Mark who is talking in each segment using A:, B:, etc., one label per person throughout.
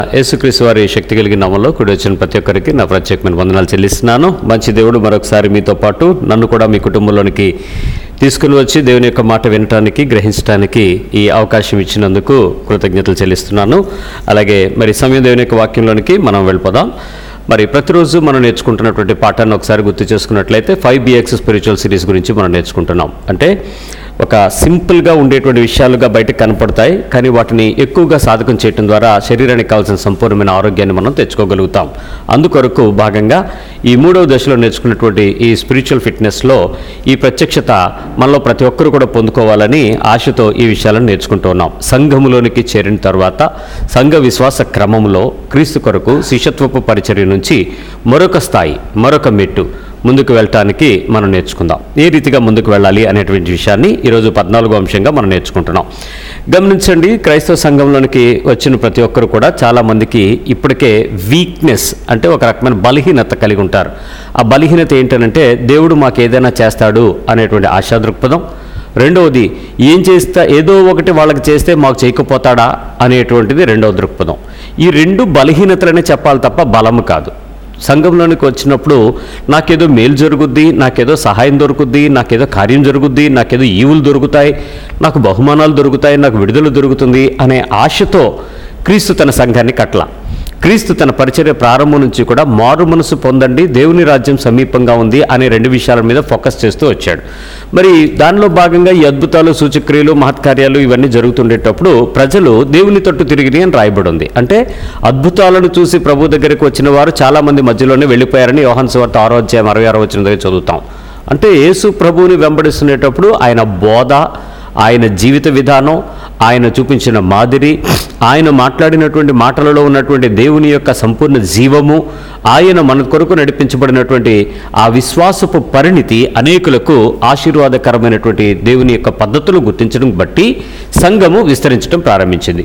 A: యేసుక్రీస్తు వారి శక్తి కలిగిన నామంలో కూడి వచ్చిన ప్రతి ఒక్కరికి నా ప్రత్యేకమైన వందనాలు చెల్లిస్తున్నాను మంచి దేవుడు మరొకసారి మీతో పాటు నన్ను కూడా మీ కుటుంబంలోనికి తీసుకుని వచ్చి దేవుని యొక్క మాట వినటానికి గ్రహించడానికి ఈ అవకాశం ఇచ్చినందుకు కృతజ్ఞతలు చెల్లిస్తున్నాను అలాగే మరి సమయం దేవుని యొక్క వాక్యంలోనికి మనం వెళ్ళిపోదాం మరి ప్రతిరోజు మనం నేర్చుకుంటున్నటువంటి పాఠాన్ని ఒకసారి గుర్తు చేసుకున్నట్లయితే ఫైవ్ బిఎక్స్ స్పిరిచువల్ సిరీస్ గురించి మనం నేర్చుకుంటున్నాం అంటే ఒక సింపుల్గా ఉండేటువంటి విషయాలుగా బయటకు కనపడతాయి కానీ వాటిని ఎక్కువగా సాధకం చేయడం ద్వారా శరీరానికి కావాల్సిన సంపూర్ణమైన ఆరోగ్యాన్ని మనం తెచ్చుకోగలుగుతాం అందుకొరకు భాగంగా ఈ మూడవ దశలో నేర్చుకున్నటువంటి ఈ స్పిరిచువల్ ఫిట్నెస్లో ఈ ప్రత్యక్షత మనలో ప్రతి ఒక్కరు కూడా పొందుకోవాలని ఆశతో ఈ విషయాలను నేర్చుకుంటూ ఉన్నాం సంఘములోనికి చేరిన తర్వాత సంఘ విశ్వాస క్రమంలో క్రీస్తు కొరకు శిష్యత్వపు పరిచర్య నుంచి మరొక స్థాయి మరొక మెట్టు ముందుకు వెళ్ళటానికి మనం నేర్చుకుందాం ఏ రీతిగా ముందుకు వెళ్ళాలి అనేటువంటి విషయాన్ని ఈరోజు పద్నాలుగో అంశంగా మనం నేర్చుకుంటున్నాం గమనించండి క్రైస్తవ సంఘంలోనికి వచ్చిన ప్రతి ఒక్కరు కూడా చాలామందికి ఇప్పటికే వీక్నెస్ అంటే ఒక రకమైన బలహీనత కలిగి ఉంటారు ఆ బలహీనత ఏంటంటే దేవుడు మాకు ఏదైనా చేస్తాడు అనేటువంటి ఆశా దృక్పథం రెండవది ఏం చేస్తా ఏదో ఒకటి వాళ్ళకి చేస్తే మాకు చేయకపోతాడా అనేటువంటిది రెండవ దృక్పథం ఈ రెండు బలహీనతలనే చెప్పాలి తప్ప బలము కాదు సంఘంలోనికి వచ్చినప్పుడు నాకేదో మేలు జరుగుద్ది నాకేదో సహాయం దొరుకుద్ది నాకేదో కార్యం జరుగుద్ది నాకేదో ఈవులు దొరుకుతాయి నాకు బహుమానాలు దొరుకుతాయి నాకు విడుదల దొరుకుతుంది అనే ఆశతో క్రీస్తు తన సంఘాన్ని కట్ల క్రీస్తు తన పరిచర్య ప్రారంభం నుంచి కూడా మారు మనసు పొందండి దేవుని రాజ్యం సమీపంగా ఉంది అనే రెండు విషయాల మీద ఫోకస్ చేస్తూ వచ్చాడు మరి దానిలో భాగంగా ఈ అద్భుతాలు సూచక్రియలు మహత్కార్యాలు ఇవన్నీ జరుగుతుండేటప్పుడు ప్రజలు దేవుని తట్టు తిరిగి అని రాయబడి ఉంది అంటే అద్భుతాలను చూసి ప్రభు దగ్గరికి వచ్చిన వారు చాలామంది మధ్యలోనే వెళ్ళిపోయారని యోహన్ సువార్త ఆరో అధ్యాయం అరవై ఆరో వచ్చిన దగ్గర చదువుతాం అంటే యేసు ప్రభువుని వెంబడిస్తునేటప్పుడు ఆయన బోధ ఆయన జీవిత విధానం ఆయన చూపించిన మాదిరి ఆయన మాట్లాడినటువంటి మాటలలో ఉన్నటువంటి దేవుని యొక్క సంపూర్ణ జీవము ఆయన మన కొరకు నడిపించబడినటువంటి ఆ విశ్వాసపు పరిణితి అనేకులకు ఆశీర్వాదకరమైనటువంటి దేవుని యొక్క పద్ధతులు గుర్తించడం బట్టి సంఘము విస్తరించడం ప్రారంభించింది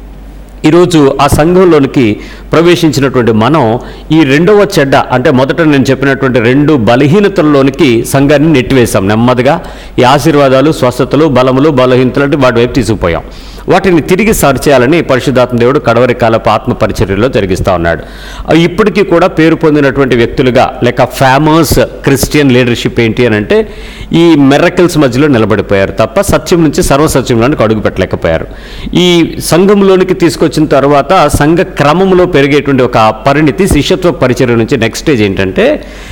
A: ఈరోజు ఆ సంఘంలోనికి ప్రవేశించినటువంటి మనం ఈ రెండవ చెడ్డ అంటే మొదట నేను చెప్పినటువంటి రెండు బలహీనతల్లోనికి సంఘాన్ని నెట్టివేశాం నెమ్మదిగా ఈ ఆశీర్వాదాలు స్వస్థతలు బలములు బలహీనతలు అంటే వాటి వైపు తీసుకుపోయాం వాటిని తిరిగి సరిచేయాలని పరిశుద్ధాత్మ దేవుడు కడవరి కాలపు ఆత్మ పరిచర్యలో జరిగిస్తూ ఉన్నాడు అవి ఇప్పటికీ కూడా పేరు పొందినటువంటి వ్యక్తులుగా లేక ఫేమస్ క్రిస్టియన్ లీడర్షిప్ ఏంటి అని అంటే ఈ మెరకల్స్ మధ్యలో నిలబడిపోయారు తప్ప సత్యం నుంచి సర్వసత్యంలోనికి అడుగు పెట్టలేకపోయారు ఈ సంఘంలోనికి తీసుకొచ్చిన తర్వాత సంఘ క్రమంలో పెరిగేటువంటి ఒక పరిణితి శిష్యత్వ పరిచర్య నుంచి నెక్స్ట్ స్టేజ్ ఏంటంటే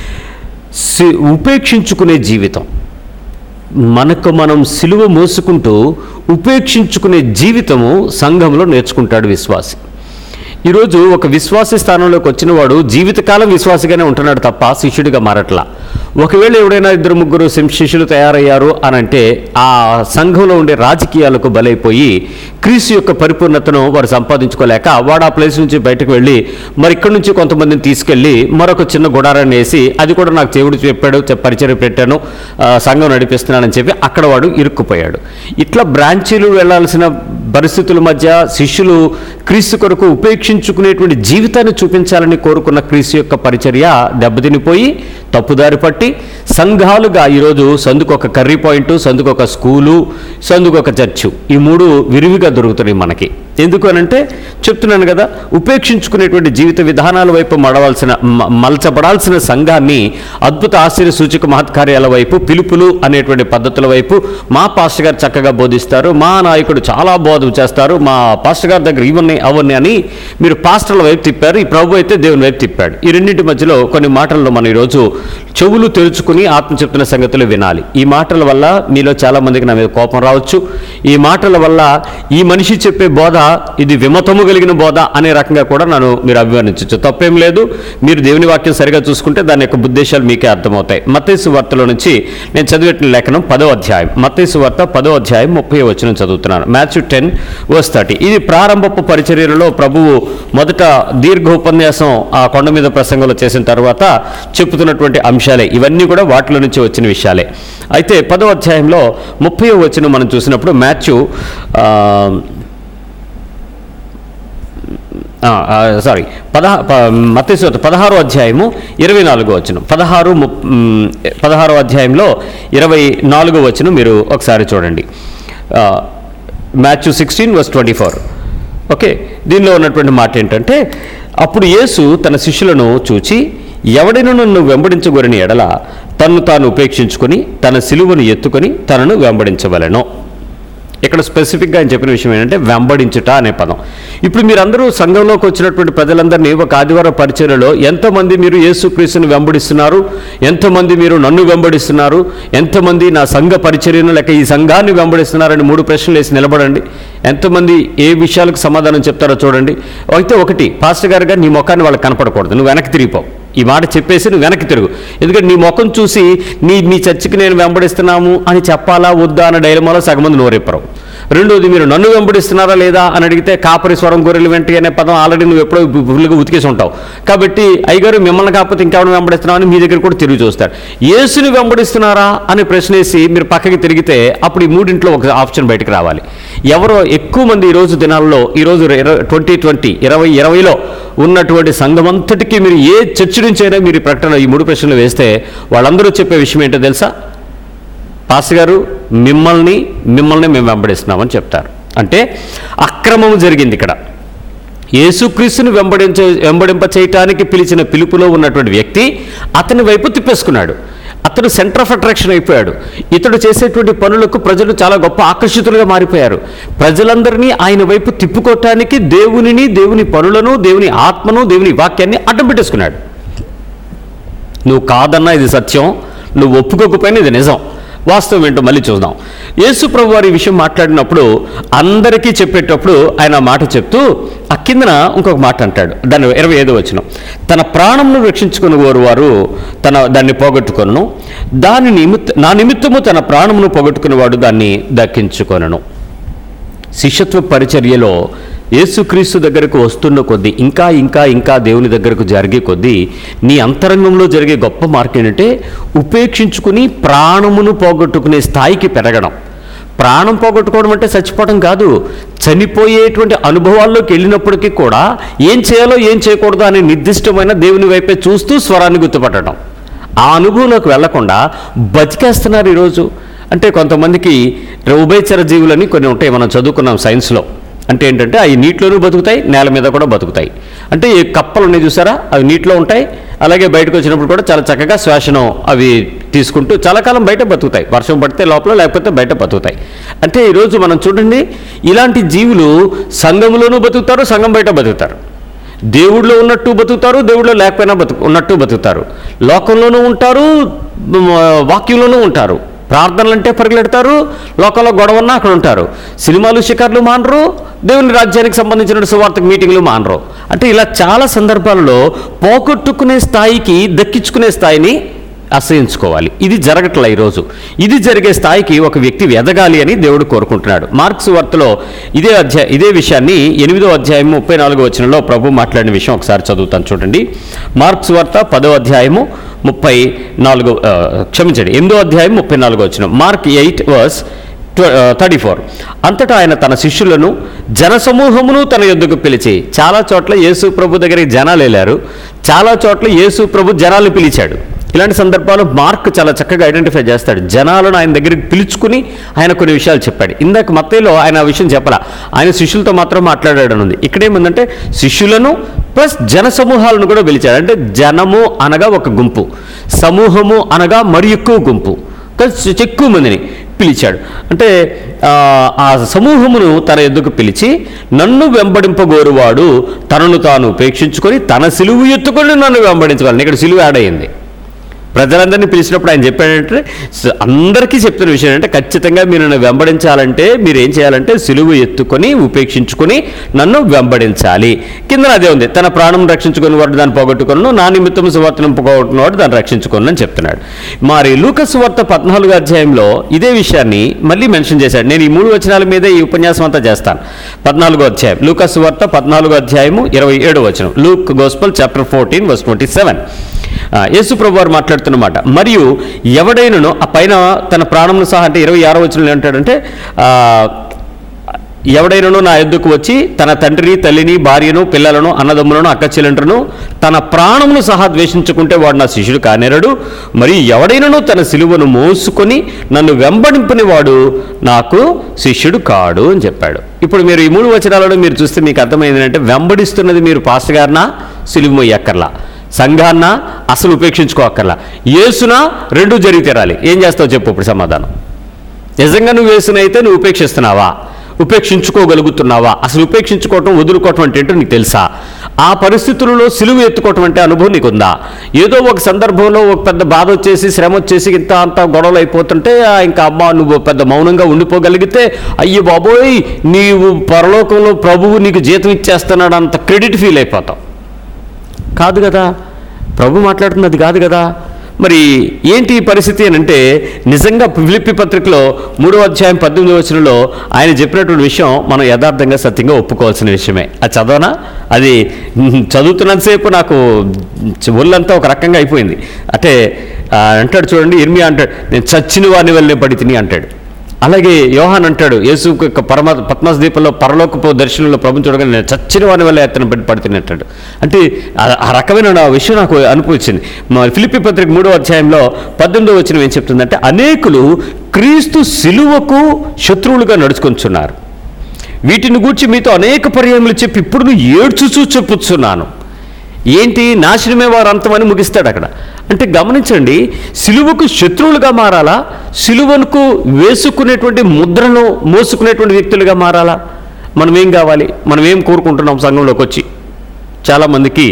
A: సి- ఉపేక్షించుకునే జీవితం మనకు మనం సిలువ మోసుకుంటూ ఉపేక్షించుకునే జీవితము సంఘంలో నేర్చుకుంటాడు విశ్వాసి ఈరోజు ఒక విశ్వాసి స్థానంలోకి వచ్చిన వాడు జీవితకాలం విశ్వాసిగానే ఉంటున్నాడు తప్ప శిష్యుడిగా మారట్లా ఒకవేళ ఎవడైనా ఇద్దరు ముగ్గురు శిం- శిష్యులు తయారయ్యారు అని అంటే ఆ సంఘంలో ఉండే రాజకీయాలకు బలైపోయి క్రీస్తు యొక్క పరిపూర్ణతను వారు సంపాదించుకోలేక వాడు ఆ ప్లేస్ నుంచి బయటకు వెళ్ళి మరి ఇక్కడి నుంచి కొంతమందిని తీసుకెళ్ళి మరొక చిన్న గుడారాన్ని వేసి అది కూడా నాకు దేవుడు చెప్పాడు చె- పరిచయం పెట్టాను ఆ, సంఘం నడిపిస్తున్నానని చెప్పి అక్కడ వాడు ఇరుక్కుపోయాడు ఇట్లా బ్రాంచీలు వెళ్ళాల్సిన పరిస్థితుల మధ్య శిష్యులు క్రీస్తు కొరకు ఉపేక్షించుకునేటువంటి జీవితాన్ని చూపించాలని కోరుకున్న క్రీస్తు యొక్క పరిచర్య దెబ్బతినిపోయి తప్పుదారి పట్టి సంఘాలుగా ఈరోజు సందుకు ఒక కర్రీ పాయింట్ సందుకు ఒక స్కూలు సందుకు ఒక చర్చు ఈ మూడు విరివిగా దొరుకుతున్నాయి మనకి ఎందుకు అనంటే చెప్తున్నాను కదా ఉపేక్షించుకునేటువంటి జీవిత విధానాల వైపు మడవలసిన మ- మలచబడాల్సిన సంఘాన్ని అద్భుత ఆశ్చర్య సూచక మహత్కార్యాల వైపు పిలుపులు అనేటువంటి పద్ధతుల వైపు మా పాస్టర్ గారు చక్కగా బోధిస్తారు మా నాయకుడు చాలా బోధ చేస్తారు మా పాస్టర్ గారి దగ్గర ఇవన్నీ అవన్నీ అని మీరు పాస్టర్ల వైపు తిప్పారు ఈ ప్రభు అయితే దేవుని వైపు తిప్పాడు ఈ రెండింటి మధ్యలో కొన్ని మాటల్లో మనం ఈరోజు చెవులు తెరుచుకుని ఆత్మ చెప్తున్న సంగతులు వినాలి ఈ మాటల వల్ల మీలో చాలా మందికి నా మీద కోపం రావచ్చు ఈ మాటల వల్ల ఈ మనిషి చెప్పే బోధ ఇది విమతము కలిగిన బోధ అనే రకంగా కూడా నన్ను మీరు అభివర్ణించవచ్చు తప్పేం లేదు మీరు దేవుని వాక్యం సరిగా చూసుకుంటే దాని యొక్క ఉద్దేశాలు మీకే అర్థమవుతాయి మత్తేసు వార్తలో నుంచి నేను చదివేటిన లేఖనం పదో అధ్యాయం మత్తేసు వార్త పదో అధ్యాయం ముప్పై వచ్చిన చదువుతున్నాను మ్యాథ్యూ టెన్ వర్స్ థర్టీ ఇది ప్రారంభపు పరిచర్యలలో ప్రభువు మొదట దీర్ఘ ఉపన్యాసం ఆ కొండ మీద ప్రసంగంలో చేసిన తర్వాత చెప్పుతున్నటువంటి అంశాలే ఇవన్నీ కూడా వాటిలో నుంచి వచ్చిన విషయాలే అయితే పదో అధ్యాయంలో ముప్పై వచ్చిన మనం చూసినప్పుడు మాథ్యూ ఆ, సారీ పదహా మత్స్యోత పదహారో అధ్యాయము ఇరవై నాలుగో వచ్చిన పదహారు ముప్- మ్, పదహారో అధ్యాయంలో ఇరవై నాలుగో వచ్చిన మీరు ఒకసారి చూడండి Matthew sixteen verse twenty four okay దీనిలో ఉన్నటువంటి మాట ఏంటంటే అప్పుడు యేసు తన శిష్యులను చూచి ఎవడినను నన్ను వెంబడించగోరని ఎడల తన్ను తాను ఉపేక్షించుకొని తన సిలువను ఎత్తుకొని తనను వెంబడించవలెను ఇక్కడ స్పెసిఫిక్గా ఆయన చెప్పిన విషయం ఏంటంటే వెంబడించుట అనే పదం ఇప్పుడు మీరందరూ సంఘంలోకి వచ్చినటువంటి ప్రజలందరినీ ఒక ఆదివారం పరిచర్యలో ఎంతమంది మీరు యేసుక్రీస్తుని వెంబడిస్తున్నారు ఎంతమంది మీరు నన్ను వెంబడిస్తున్నారు ఎంతమంది నా సంఘ పరిచర్యను లేక ఈ సంఘాన్ని వెంబడిస్తున్నారని మూడు ప్రశ్నలు వేసి నిలబడండి ఎంతమంది ఏ విషయాలకు సమాధానం చెప్తారో చూడండి అయితే ఒకటి పాస్టర్ గారుగా నీ ముఖాన్ని వాళ్ళకి కనపడకూడదు నువ్వు వెనక్కి తిరిగిపోవు ఈ మాట చెప్పేసి నువ్వు వెనక్కి తిరుగు ఎందుకంటే నీ ముఖం చూసి నీ మీ చర్చికి నేను వెంబడిస్తున్నాము అని చెప్పాలా వద్దా అన్న డైలమాలో సగం మంది నోరెప్పరు రెండోది మీరు నన్ను వెంబడిస్తున్నారా లేదా అని అడిగితే కాపరి స్వరం గొర్రెలు వెంట అనే పదం ఆల్రెడీ నువ్వు ఎప్పుడో ఫుల్గా ఉతికేసి ఉంటావు కాబట్టి అయ్యగారు మిమ్మల్ని కాకపోతే ఇంకెవరిని వెంబడిస్తున్నావు అని మీ దగ్గర కూడా తిరిగి చూస్తారు యేసుని వెంబడిస్తున్నారా అని ప్రశ్న వేసి మీరు పక్కకి తిరిగితే అప్పుడు ఈ మూడింట్లో ఒక ఆప్షన్ బయటకు రావాలి ఎవరో ఎక్కువ మంది ఈ రోజు దినాల్లో ఈ రోజు ట్వంటీ ట్వంటీ ఇరవై ఇరవైలో ఉన్నటువంటి సంఘమంతటికి మీరు ఏ చర్చి నుంచైనా మీరు ఈ ప్రకటన ఈ మూడు ప్రశ్నలు వేస్తే వాళ్ళందరూ చెప్పే విషయం ఏంటో తెలుసా పాస్ గారు మిమ్మల్ని మిమ్మల్ని మేము వెంబడిస్తున్నామని చెప్తారు అంటే అక్రమం జరిగింది ఇక్కడ యేసుక్రీస్తుని వెంబడించ వెంబడింప చేయటానికి పిలిచిన పిలుపులో ఉన్నటువంటి వ్యక్తి అతని వైపు తిప్పేసుకున్నాడు అతడు సెంటర్ ఆఫ్ అట్రాక్షన్ అయిపోయాడు ఇతడు చేసేటువంటి పనులకు ప్రజలు చాలా గొప్ప ఆకర్షితులుగా మారిపోయారు ప్రజలందరినీ ఆయన వైపు తిప్పుకోవటానికి దేవునిని దేవుని పనులను దేవుని ఆత్మను దేవుని వాక్యాన్ని అడ్డం పెట్టేసుకున్నాడు నువ్వు కాదన్నా ఇది సత్యం నువ్వు ఒప్పుకోకపోయినా ఇది నిజం వాస్తవం ఏంటో మళ్ళీ చూద్దాం యేసు ప్రభు వారి ఈ విషయం మాట్లాడినప్పుడు అందరికీ చెప్పేటప్పుడు ఆయన ఆ మాట చెప్తూ ఆ కిందన ఇంకొక మాట అంటాడు దాన్ని ఇరవై ఐదో వచ్చిన తన ప్రాణంను రక్షించుకుని వారు తన దాన్ని పోగొట్టుకొనను దాని నిమిత్త నా నిమిత్తము తన ప్రాణమును పోగొట్టుకునేవాడు దాన్ని దక్కించుకొనను శిష్యత్వ పరిచర్యలో యేసుక్రీస్తు దగ్గరకు వస్తున్న కొద్దీ ఇంకా ఇంకా ఇంకా దేవుని దగ్గరకు జరిగే కొద్దీ నీ అంతరంగంలో జరిగే గొప్ప మార్పు ఏంటంటే ఉపేక్షించుకుని ప్రాణమును పోగొట్టుకునే స్థాయికి పెరగడం ప్రాణం పోగొట్టుకోవడం అంటే చచ్చిపోవడం కాదు చనిపోయేటువంటి అనుభవాల్లోకి వెళ్ళినప్పటికీ కూడా ఏం చేయాలో ఏం చేయకూడదు అనే నిర్దిష్టమైన దేవుని వైపే చూస్తూ స్వరాన్ని గుర్తుపట్టడం ఆ అనుభవంలోకి వెళ్లకుండా బతికేస్తున్నారు ఈరోజు అంటే కొంతమందికి ఉభయచర జీవులని కొన్ని ఉంటాయి మనం చదువుకున్నాం సైన్స్లో అంటే ఏంటంటే అవి నీటిలోనూ బతుకుతాయి నేల మీద కూడా బతుకుతాయి అంటే ఈ కప్పలు ఉన్నాయి చూసారా అవి నీటిలో ఉంటాయి అలాగే బయటకు వచ్చినప్పుడు కూడా చాలా చక్కగా శ్వాసను అవి తీసుకుంటూ చాలా కాలం బయట బతుకుతాయి వర్షం పడితే లోపల లేకపోతే బయట బతుకుతాయి అంటే ఈరోజు మనం చూడండి ఇలాంటి జీవులు సంఘంలోనూ బతుకుతారు సంఘం బయట బతుకుతారు దేవుడిలో ఉన్నట్టు బతుకుతారు దేవుడిలో లేకపోయినా బతుకు ఉన్నట్టు బతుకుతారు లోకంలోనూ ఉంటారు మ్, వాక్యంలోనూ ఉంటారు ప్రార్థనలు అంటే పరిగెడతారు లోకంలో గొడవన్నా అక్కడ ఉంటారు సినిమాలు షికార్లు మానరు దేవుని రాజ్యానికి సంబంధించిన సువార్తక మీటింగ్లు మానరు అంటే ఇలా చాలా సందర్భాల్లో పోగొట్టుకునే స్థాయికి దక్కించుకునే స్థాయిని అసహించుకోవాలి ఇది జరగట్లే ఈరోజు ఇది జరిగే స్థాయికి ఒక వ్యక్తి ఎదగాలి అని దేవుడు కోరుకుంటున్నాడు మార్క్స్ వార్తలో ఇదే అధ్యాయ ఇదే విషయాన్ని ఎనిమిదో అధ్యాయం ముప్పై నాలుగో వచనంలో ప్రభు మాట్లాడిన విషయం ఒకసారి చదువుతాను చూడండి మార్క్స్ వార్త పదో అధ్యాయము ముప్పై నాలుగో ఆ, క్షమించండి ఎనిమిదో అధ్యాయం ముప్పై నాలుగో వచ్చిన Mark eight verse thirty four అంతటా ఆయన తన శిష్యులను జనసమూహమును తన యొద్దకు పిలిచి చాలా చోట్ల యేసు ప్రభు దగ్గరికి జనాలు వెళ్ళారు చాలా చోట్ల యేసు ప్రభు జనాలు పిలిచాడు ఇలాంటి సందర్భాలు మార్క్ చాలా చక్కగా ఐడెంటిఫై చేస్తాడు జనాలను ఆయన దగ్గరికి పిలుచుకుని ఆయన కొన్ని విషయాలు చెప్పాడు ఇందాక మత్తయిలో ఆయన ఆ విషయం చెప్పాల ఆయన శిష్యులతో మాత్రం మాట్లాడాడు ఉంది ఇక్కడేముందంటే శిష్యులను ప్లస్ జన సమూహాలను కూడా పిలిచాడు అంటే జనము అనగా ఒక గుంపు సమూహము అనగా మరి ఎక్కువ గుంపు కలిసి ఎక్కువ మందిని పిలిచాడు అంటే ఆ, ఆ సమూహమును తన ఎద్దుకు పిలిచి నన్ను వెంబడింపగోరువాడు తనను తాను ఉపేక్షించుకొని తన సిలువు ఎత్తుకొని నన్ను వెంబడించగలను ఇక్కడ సిలువు యాడ్ అయింది ప్రజలందరినీ పిలిచినప్పుడు ఆయన చెప్పాడంటే స- అందరికీ చెప్తున్న విషయం ఏంటంటే ఖచ్చితంగా మీరు నన్ను వెంబడించాలంటే మీరు ఏం చేయాలంటే సిలువు ఎత్తుకొని ఉపేక్షించుకొని నన్ను వెంబడించాలి కింద అదే ఉంది తన ప్రాణం రక్షించుకుని వాడు దాన్ని పోగొట్టుకున్నాను నా నిమిత్తం సువార్తను పోగొట్టుకున్నవాడు దాన్ని రక్షించుకోను అని చెప్తున్నాడు మరి లూకస్ వార్త పద్నాలుగు అధ్యాయంలో ఇదే విషయాన్ని మళ్ళీ మెన్షన్ చేశాడు నేను ఈ మూడు వచనాల మీదే ఈ ఉపన్యాసం అంతా చేస్తాను పద్నాలుగో అధ్యాయం లూకస్ వార్త పద్నాలుగో అధ్యాయము ఇరవై ఏడు వచనం Luke gospel chapter fourteen verse twenty seven Yesu ప్రభు వారు మాట్లాడుతున్నమాట మరియు ఎవడైనను ఆ పైన తన ప్రాణంను సహా అంటే ఇరవై ఆరో వచ్చిన అంటాడంటే ఆ, ఎవడైనను నా ఎద్దుకు వచ్చి తన తండ్రిని తల్లిని భార్యను పిల్లలను అన్నదమ్ములను అక్క చెల్లెండ్రను తన ప్రాణమును సహా ద్వేషించుకుంటే వాడు నా శిష్యుడు కానేరడు మరి ఎవడైనను తన సిలువను మోసుకొని నన్ను వెంబడింపని వాడు నాకు శిష్యుడు కాడు అని చెప్పాడు ఇప్పుడు మీరు ఈ మూడు వచనాలలో మీరు చూస్తే మీకు అర్థమైంది అంటే వెంబడిస్తున్నది మీరు పాస్టర్ గారినా సిలువ మొయ్యక్కర్లా సంఘాన్న అసలు ఉపేక్షించుకోక్కర్లా యేసునా రెండు జరిగి తీరాలి ఏం చేస్తావు చెప్పు ఇప్పుడు సమాధానం నిజంగా నువ్వు వేసునైతే నువ్వు ఉపేక్షిస్తున్నావా ఉపేక్షించుకోగలుగుతున్నావా అసలు ఉపేక్షించుకోవటం వదులుకోవటం అంటే ఏంటో నీకు తెలుసా ఆ పరిస్థితులలో సిలువ ఎత్తుకోవటం అంటే అనుభవం నీకుందా ఏదో ఒక సందర్భంలో ఒక పెద్ద బాధ వచ్చేసి శ్రమ వచ్చేసి ఇంత అంత గొడవలు అయిపోతుంటే ఆ, ఇంకా అమ్మ నువ్వు పెద్ద మౌనంగా ఉండిపోగలిగితే అయ్యో బాబోయ్ నీవు పరలోకంలో ప్రభువు నీకు జీతం ఇచ్చేస్తున్నాడు అంత క్రెడిట్ ఫీల్ అయిపోతావు కాదు కదా ప్రభు మాట్లాడుతున్నది కాదు కదా మరి ఏంటి ఈ పరిస్థితి అని అంటే నిజంగా ఫిలిప్పి పత్రికలో మూడో అధ్యాయం పద్దెనిమిది వచనంలో ఆయన చెప్పినటువంటి విషయం మనం యథార్థంగా సత్యంగా ఒప్పుకోవాల్సిన విషయమే అది చదవనా అది ఉమ్, చదువుతున్నంతసేపు నాకు ఒళ్ళంతా ఒక రకంగా అయిపోయింది అంటే ఆ, అంటాడు చూడండి ఇర్మి అంటాడు నేను చచ్చిన వారిని వెళ్ళే పడి తిని అంటాడు అలాగే యోహాన్ అంటాడు యేసు యొక్క పరమ పద్మాస దీపంలో పరలోకపు దర్శనంలో ప్రభు చూడగానే నేను చచ్చిన వాని వల్ల ఎత్తన పెట్టి పడుతుంది అంటాడు అంటే ఆ- ఆ రకమైన నా విషయం నాకు అనిపించింది మా ఫిలిపి పత్రిక మూడో అధ్యాయంలో పద్దెనిమిదో వచ్చిన ఏం చెప్తుందంటే అనేకులు క్రీస్తు సిలువకు శత్రువులుగా నడుచుకొంచున్నారు వీటిని గూర్చి మీతో అనేక పర్యాయములు చెప్పి ఇప్పుడు నువ్వు ఏడ్చుచూ చెప్పుచున్నాను ఏంటి నాశనమే వారు అంతమని ముగిస్తాడు అక్కడ అంటే గమనించండి సిలువకు శత్రువులుగా మారాలా సిలువకు వేసుకునేటువంటి ముద్రను మోసుకునేటువంటి వ్యక్తులుగా మారాలా మనం ఏం కావాలి మనం ఏం కోరుకుంటున్నాం సంఘంలోకి వచ్చి చాలామందికి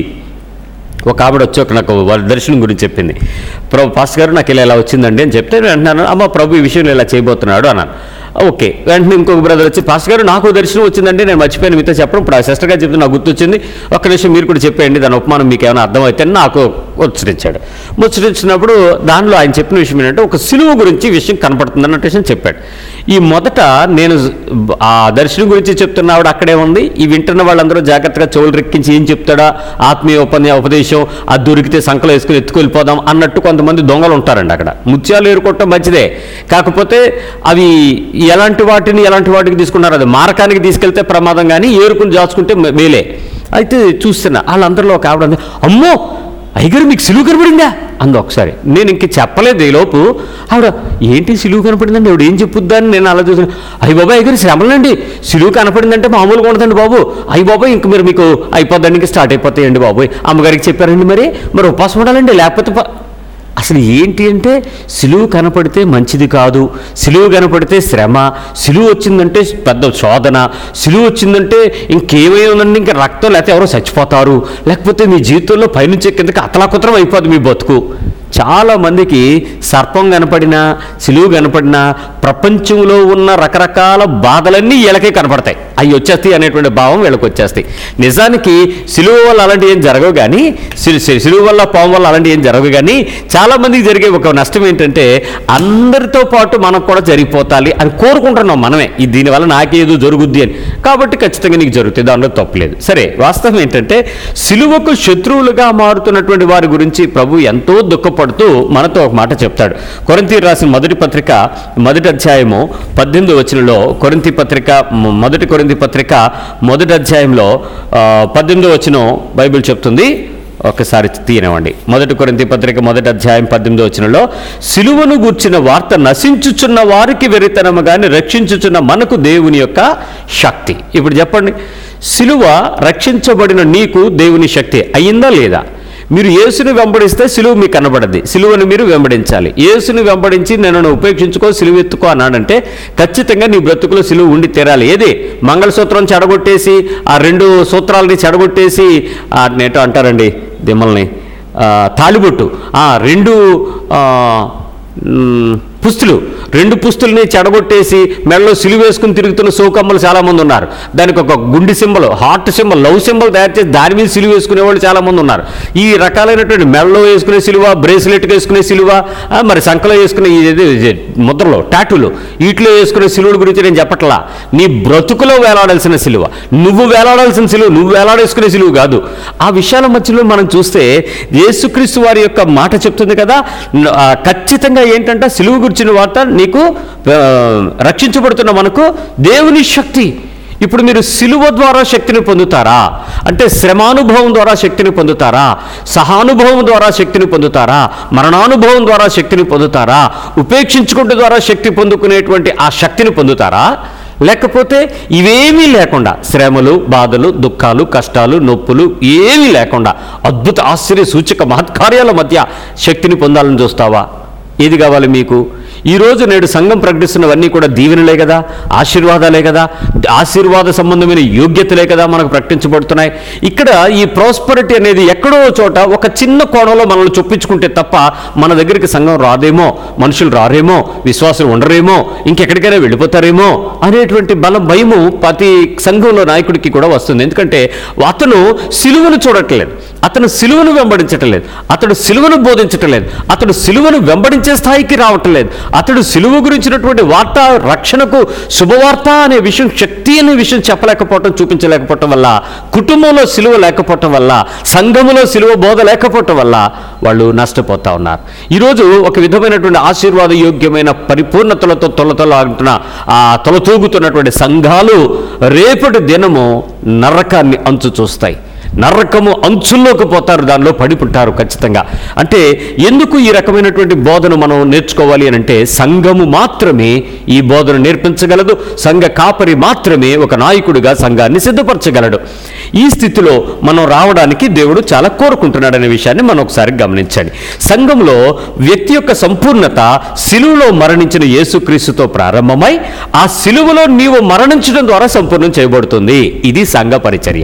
A: ఒక ఆవిడ వచ్చి ఒక నాకు వాళ్ళ దర్శనం గురించి చెప్పింది ప్రభు పాస్టర్ గారు నాకు ఇలా ఇలా వచ్చిందండి అని చెప్తే నేను అంటున్నాను అమ్మ ప్రభు ఈ విషయంలో ఇలా చేయబోతున్నాడు అన్నాను ఓకే వెంటనే ఇంకొక బ్రదర్ వచ్చి పాస్టర్ గారు నాకు దర్శనం వచ్చిందండి నేను మర్చిపోయాను మీతో చెప్పడం ఇప్పుడు ఆ సిస్టర్ గారు చెప్తే నాకు గుర్తొచ్చింది ఒక్క నిమిషం మీరు కూడా చెప్పేయండి దాని ఉపమానం మీకు ఏమైనా అర్థమైతే అని నాకు ముచ్చరించాడు ముచ్చరించినప్పుడు దానిలో ఆయన చెప్పిన విషయం ఏంటంటే ఒక సిలువ గురించి ఈ విషయం కనపడుతుంది అన్నట్టు విషయం చెప్పాడు ఈ మొదట నేను ఆ దర్శనం గురించి చెప్తున్న ఆవిడ అక్కడే ఉంది ఈ వింటున్న వాళ్ళందరూ జాగ్రత్తగా చెవులు రెక్కించి ఏం చెప్తాడా ఆత్మీయ ఉపన్య ఉపదేశం అది దొరికితే సంకలో వేసుకుని ఎత్తుకెళ్ళిపోదాం అన్నట్టు కొంతమంది దొంగలు ఉంటారండి అక్కడ ముత్యాలు ఏరుకోవటం మంచిదే కాకపోతే అవి ఎలాంటి వాటిని ఎలాంటి వాటికి తీసుకున్నారు అది మారకానికి తీసుకెళ్తే ప్రమాదం కానీ ఏరుకుని దాచుకుంటే మే- మేలే అయితే చూస్తున్నా వాళ్ళందరిలో ఒక ఆవిడ అంది, అమ్మో అయ్యగారు మీకు సిలువు కనపడిందా అంది ఒకసారి నేను ఇంక చెప్పలేదు ఈలోపు ఆవిడ ఏంటి సిలువు కనపడిందండి ఆవిడ ఏం చెప్పుద్దా అని నేను అలా చూసాను అయ్యి బాబాయ్ అయ్యగారు శ్రమలండి సిలువు కనపడిందంటే మామూలుగా ఉండదండి బాబు అయ్యి బాబాయ్ ఇంక మీరు మీకు అయిపోద్దండి ఇంక స్టార్ట్ అయిపోతాయండి బాబోయ్ అమ్మగారికి చెప్పారండి మరి మరి ఉపవాసం ఉండాలండి లేకపోతే ప- అసలు ఏంటి అంటే సిలువు కనపడితే మంచిది కాదు సిలువు కనపడితే శ్రమ సిలువు వచ్చిందంటే పెద్ద శోధన సిలువు వచ్చిందంటే ఇంకేమై ఉందండి ఇంకా రక్తం లేకపోతే ఎవరో చచ్చిపోతారు లేకపోతే మీ జీవితంలో పైనుంచి కిందకి అతలాకుతరం అయిపోద్ది మీ బతుకు చాలా మందికి సర్పం కనపడినా సిలువు కనపడినా ప్రపంచంలో ఉన్న రకరకాల బాధలన్నీ వీళ్ళకే కనపడతాయి అవి వచ్చేస్తాయి అనేటువంటి భావం వీళ్ళకి వచ్చేస్తాయి నిజానికి సిలువ వల్ల అలాంటివి ఏం జరగవు కానీ సిలు- సిలు- సిలువ వల్ల పాము వల్ల అలాంటివి ఏం జరగవు కానీ చాలా మందికి జరిగే ఒక నష్టం ఏంటంటే అందరితో పాటు మనకు కూడా జరిగిపోతాలి అని కోరుకుంటున్నాం మనమే ఈ దీనివల్ల నాకేదో జరుగుద్ది అని కాబట్టి ఖచ్చితంగా నీకు జరుగుతుంది దానిలో తప్పులేదు సరే వాస్తవం ఏంటంటే సిలువకు శత్రువులుగా మారుతున్నటువంటి వారి గురించి ప్రభు ఎంతో దుఃఖపడుతూ మనతో ఒక మాట చెప్తాడు కొరింతి రాసిన మొదటి పత్రిక మొదటి అధ్యాయము పద్దెనిమిది వచనంలో కొరింతి పత్రిక మ- మొదటి కొరింతి పత్రిక మొదటి అధ్యాయంలో ఆ, పద్దెనిమిదో వచనం బైబిల్ చెప్తుంది ఒకసారి తీయనివ్వండి మొదటి కొరింతి పత్రిక మొదటి అధ్యాయం పద్దెనిమిదో వచనంలో సిలువను గూర్చిన వార్త నశించుచున్న వారికి వెరితనము కానీ రక్షించుచున్న మనకు దేవుని యొక్క శక్తి ఇప్పుడు చెప్పండి సిలువ రక్షించబడిన నీకు దేవుని శక్తి అయిందా లేదా మీరు యేసుని వెంబడిస్తే సిలువ మీకు కనబడద్ది సిలువను మీరు వెంబడించాలి యేసుని వెంబడించి నన్ను ఉపేక్షించుకో సిలువ ఎత్తుకో అన్నాడంటే ఖచ్చితంగా నీ బ్రతుకులో సిలువ ఉండి తీరాలి ఏది మంగళసూత్రం చెడగొట్టేసి ఆ రెండు సూత్రాలని చెడగొట్టేసి ఆ నేటో అంటారండి దిమ్మల్ని ఆ, తాళిబొట్టు ఆ రెండు ఆ, మ్, పుస్తులు రెండు పుస్తుల్ని చెడగొట్టేసి మెడలో సిలువ వేసుకుని తిరుగుతున్న సోకమ్మలు చాలామంది ఉన్నారు దానికి ఒక గుండి symbol heart symbol love symbol తయారు చేసి దాని మీద సిలువ వేసుకునే వాళ్ళు చాలామంది ఉన్నారు ఈ రకాలైనటువంటి మెడలో వేసుకునే సిలువ బ్రేస్లెట్ వేసుకునే సిలువ ఆ, మరి సంకలో వేసుకునే ఈ ఇది- ఇది ముద్రలో టాటూలు వీటిలో వేసుకునే సిలువుల గురించి నేను చెప్పట్లా నీ బ్రతుకులో వేలాడాల్సిన సిలువ నువ్వు వేలాడాల్సిన సిలువ నువ్వు వేలాడేసుకునే సిలువ కాదు ఆ విషయాల మధ్యలో మనం చూస్తే యేసుక్రీస్తు వారి యొక్క మాట చెప్తుంది కదా న- ఆ, ఖచ్చితంగా ఏంటంటే సిలువ గురించిన వార్త నీకు ఆ, రక్షించబడుతున్న మనకు దేవుని శక్తి ఇప్పుడు మీరు సిలువ ద్వారా శక్తిని పొందుతారా అంటే శ్రమానుభవం ద్వారా శక్తిని పొందుతారా సహానుభవం ద్వారా శక్తిని పొందుతారా మరణానుభవం ద్వారా శక్తిని పొందుతారా ఉపేక్షించుకుంటు ద్వారా శక్తి పొందుకునేటువంటి ఆ శక్తిని పొందుతారా లేకపోతే ఇవేమీ లేకుండా శ్రమలు బాధలు దుఃఖాలు కష్టాలు నొప్పులు ఏమీ లేకుండా అద్భుత ఆశ్చర్య సూచక మహత్కార్యాల మధ్య శక్తిని పొందాలని చూస్తావా ఏది కావాలి మీకు ఈరోజు నేడు సంఘం ప్రకటిస్తున్నవన్నీ కూడా దీవెనలే కదా ఆశీర్వాదాలే కదా ఆశీర్వాద సంబంధమైన యోగ్యతలే కదా మనకు ప్రకటించబడుతున్నాయి ఇక్కడ ఈ ప్రాస్పరిటీ అనేది ఎక్కడో చోట ఒక చిన్న కోణంలో మనల్ని చొప్పించుకుంటే తప్ప మన దగ్గరికి సంఘం రాదేమో మనుషులు రారేమో విశ్వాసులు ఉండరేమో ఇంకెక్కడికైనా వెళ్ళిపోతారేమో అనేటువంటి బలం భయము ప్రతి సంఘంలో నాయకుడికి కూడా వస్తుంది ఎందుకంటే అతను సిలువను చూడట్లేదు అతను సిలువను వెంబడించటం లేదు అతడు సిలువను బోధించటం లేదు అతడు సిలువను వెంబడించే స్థాయికి రావటం లేదు అతడు సిలువ గురించినటువంటి వార్త రక్షణకు శుభవార్త అనే విషయం శక్తి అనే విషయం చెప్పలేకపోవటం చూపించలేకపోవటం వల్ల కుటుంబంలో సిలువ లేకపోవటం వల్ల సంఘములో సిలువ బోధ లేకపోవటం వల్ల వాళ్ళు నష్టపోతా ఉన్నారు ఈరోజు ఒక విధమైనటువంటి ఆశీర్వాద యోగ్యమైన పరిపూర్ణతలతో తొలతొలాడుతున్న ఆ తొలతూగుతున్నటువంటి సంఘాలు రేపటి దినము నరకాన్ని అంచు చూస్తాయి నరకము అంచుల్లోకి పోతారు దానిలో పడిపుంటారు ఖచ్చితంగా అంటే ఎందుకు ఈ రకమైనటువంటి బోధన మనం నేర్చుకోవాలి అని అంటే సంఘము మాత్రమే ఈ బోధన నేర్పించగలదు సంఘ కాపరి మాత్రమే ఒక నాయకుడిగా సంఘాన్ని సిద్ధపరచగలడు ఈ స్థితిలో మనం రావడానికి దేవుడు చాలా కోరుకుంటున్నాడనే విషయాన్ని మనం ఒకసారి గమనించండి సంఘంలో వ్యక్తి యొక్క సంపూర్ణత సిలువలో మరణించిన యేసుక్రీస్తుతో ప్రారంభమై ఆ సిలువలో నీవు మరణించడం ద్వారా సంపూర్ణం చేయబడుతుంది ఇది సంఘ పరిచర్య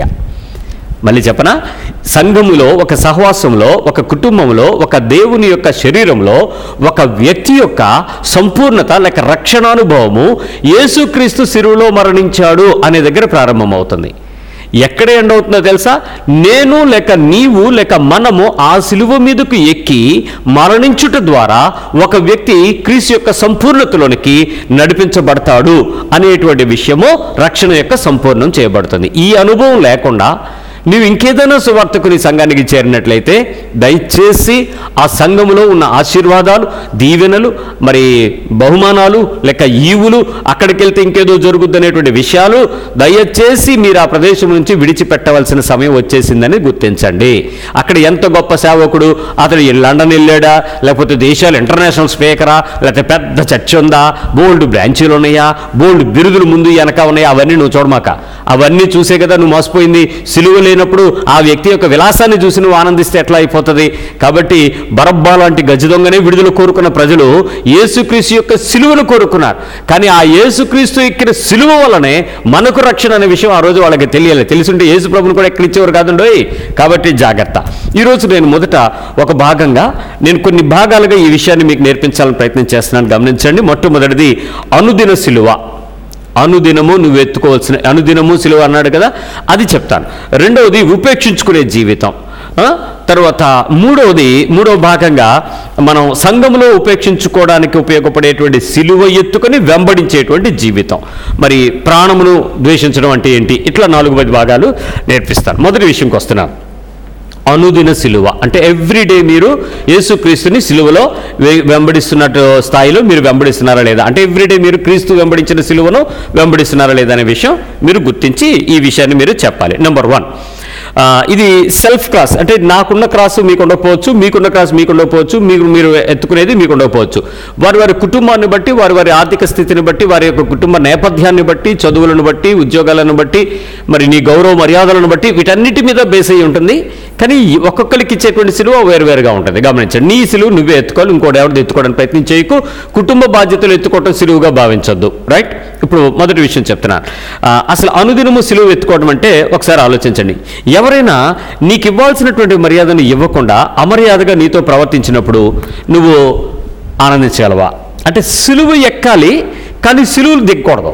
A: మళ్ళీ చెప్పనా సంఘములో ఒక సహవాసంలో ఒక కుటుంబంలో ఒక దేవుని యొక్క శరీరంలో ఒక వ్యక్తి యొక్క సంపూర్ణత లేక రక్షణానుభవము యేసుక్రీస్తు సిరువులో మరణించాడు అనే దగ్గర ప్రారంభమవుతుంది ఎక్కడ ఎండ్ అవుతుందో తెలుసా నేను లేక నీవు లేక మనము ఆ సిలువ మీదకు ఎక్కి మరణించుట ద్వారా ఒక వ్యక్తి క్రీస్తు యొక్క సంపూర్ణతలోనికి నడిపించబడతాడు అనేటువంటి విషయము రక్షణ యొక్క సంపూర్ణం చేయబడుతుంది ఈ అనుభవం లేకుండా నీవు ఇంకేదైనా సువార్తకు నీ సంఘానికి చేరినట్లయితే దయచేసి ఆ సంఘములో ఉన్న ఆశీర్వాదాలు దీవెనలు మరి బహుమానాలు లేక ఈవులు అక్కడికి వెళ్తే ఇంకేదో జరుగుద్ది అనేటువంటి విషయాలు దయచేసి మీరు ఆ ప్రదేశం నుంచి విడిచిపెట్టవలసిన సమయం వచ్చేసిందని గుర్తించండి అక్కడ ఎంత గొప్ప సేవకుడు అతడు ఈ లండన్ వెళ్ళాడా లేకపోతే దేశాలు ఇంటర్నేషనల్ స్పీకరా లేకపోతే పెద్ద చర్చ్ ఉందా బోల్డ్ బ్రాంచీలు ఉన్నాయా బోల్డ్ బిరుదులు ముందు వెనక ఉన్నాయా అవన్నీ నువ్వు చూడమాక అవన్నీ చూసే కదా నువ్వు మోసపోయింది సిలువ లేనప్పుడు ఆ వ్యక్తి యొక్క విలాసాన్ని చూసి నువ్వు ఆనందిస్తే ఎట్లా అయిపోతుంది కాబట్టి బరబ్బా లాంటి గజ దొంగనే విడుదల కోరుకున్న ప్రజలు యేసుక్రీస్తు యొక్క సిలువను కోరుకున్నారు కానీ ఆ యేసుక్రీస్తు ఎక్కిన సిలువ వల్లనే మనకు రక్షణ అనే విషయం ఆ రోజు వాళ్ళకి తెలియాలి తెలుసుంటే యేసు ప్రభుని కూడా ఎక్కడిచ్చేవారు కాదండోయ్ కాబట్టి జాగ్రత్త ఈరోజు నేను మొదట ఒక భాగంగా నేను కొన్ని భాగాలుగా ఈ విషయాన్ని మీకు నేర్పించాలని ప్రయత్నం చేస్తున్నాను గమనించండి మొట్టమొదటిది అనుదిన సిలువ అనుదినము నువ్వు ఎత్తుకోవాల్సిన అనుదినము సిలువ అన్నాడు కదా అది చెప్తాను రెండవది ఉపేక్షించుకునే జీవితం ఆ? తర్వాత మూడవది మూడవ భాగంగా మనం సంఘంలో ఉపేక్షించుకోవడానికి ఉపయోగపడేటువంటి సిలువ ఎత్తుకొని వెంబడించేటువంటి జీవితం మరి ప్రాణమును ద్వేషించడం అంటే ఏంటి ఇట్లా నాలుగు పది భాగాలు నేర్పిస్తాను మొదటి విషయంకి వస్తున్నాను అనుదిన సిలువ అంటే ఎవ్రీడే మీరు యేసుక్రీస్తుని సిలువలో వె- వెంబడిస్తున్నట్టు స్థాయిలో మీరు వెంబడిస్తున్నారా లేదా అంటే ఎవ్రీడే మీరు క్రీస్తు వెంబడించిన సిలువను వెంబడిస్తున్నారా లేదా అనే విషయం మీరు గుర్తించి ఈ విషయాన్ని మీరు చెప్పాలి నెంబర్ వన్ ఆ, ఇది సెల్ఫ్ క్రాస్ అంటే నాకున్న క్రాస్ మీకు ఉండకపోవచ్చు మీకున్న క్రాస్ మీకు ఉండకపోవచ్చు మీకు మీరు ఎత్తుకునేది మీకు ఉండకపోవచ్చు వారి వారి కుటుంబాన్ని బట్టి వారి వారి ఆర్థిక స్థితిని బట్టి వారి యొక్క కుటుంబ నేపథ్యాన్ని బట్టి చదువులను బట్టి ఉద్యోగాలను బట్టి మరి నీ గౌరవ మర్యాదలను బట్టి వీటన్నిటి మీద బేస్ అయి ఉంటుంది కానీ ఈ ఒక్కొక్కరికి ఇచ్చేటువంటి సిలువ వేరువేరుగా ఉంటుంది గమనించండి నీ సిలువ నువ్వే ఎత్తుకోవాలి ఇంకోటి ఎవరిది ఎత్తుకోవడానికి ప్రయత్నం చేయకు కుటుంబ బాధ్యతలు ఎత్తుకోవడం సిలువుగా భావించొద్దు రైట్ ఇప్పుడు మొదటి విషయం చెప్తున్నాను ఆ, అసలు అనుదినము సిలువ ఎత్తుకోవడం అంటే ఒకసారి ఆలోచించండి ఎవరైనా నీకు ఇవ్వాల్సినటువంటి మర్యాదను ఇవ్వకుండా అమర్యాదగా నీతో ప్రవర్తించినప్పుడు నువ్వు ఆనందించగలవా అంటే సిలువ ఎక్కాలి కానీ సిలువలు దిగకూడదు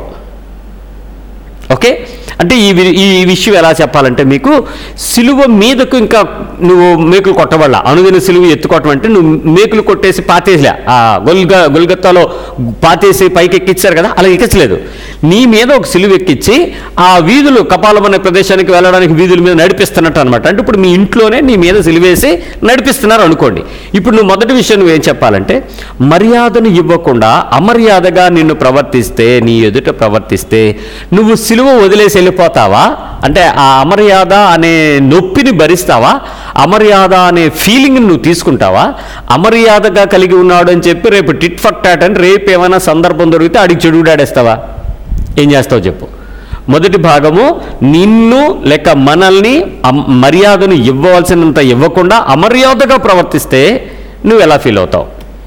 A: ఓకే అంటే ఈ వి- ఈ విషయం ఎలా చెప్పాలంటే మీకు సిలువ మీదకు ఇంకా నువ్వు మేకులు కొట్టబడాల అనుదిన సిలువ ఎత్తుకోవటం అంటే నువ్వు మేకులు కొట్టేసి పాతేసిలే ఆ గొల్గ గొల్గత్తాలో పాతేసి పైకి ఎక్కించారు కదా అలా ఎక్కించలేదు నీ మీద ఒక సిలువ ఎక్కించి ఆ వీధులు కపాలం అనే ప్రదేశానికి వెళ్ళడానికి వీధుల మీద నడిపిస్తున్నట్టు అనమాట అంటే ఇప్పుడు మీ ఇంట్లోనే నీ మీద సిలువేసి నడిపిస్తున్నారు అనుకోండి ఇప్పుడు నువ్వు మొదటి విషయం నువ్వేం చెప్పాలంటే మర్యాదను ఇవ్వకుండా అమర్యాదగా నిన్ను ప్రవర్తిస్తే నీ ఎదుట ప్రవర్తిస్తే నువ్వు సిలువ వదిలేసి వెళ్ళిపోతావా అంటే ఆ అమర్యాద అనే నొప్పిని భరిస్తావా అమర్యాద అనే ఫీలింగ్ నువ్వు తీసుకుంటావా అమర్యాదగా కలిగి ఉన్నాడు అని చెప్పి రేపు టిట్ ఫట్ టాట్ అని రేపు ఏమైనా సందర్భం దొరికితే అడిగి చెడుగుడాడేస్తావా ఏం చేస్తావు చెప్పు మొదటి భాగము నిన్ను లేక మనల్ని అమ్- మర్యాదను ఇవ్వవలసినంత ఇవ్వకుండా అమర్యాదగా ప్రవర్తిస్తే నువ్వు ఎలా ఫీల్ అవుతావు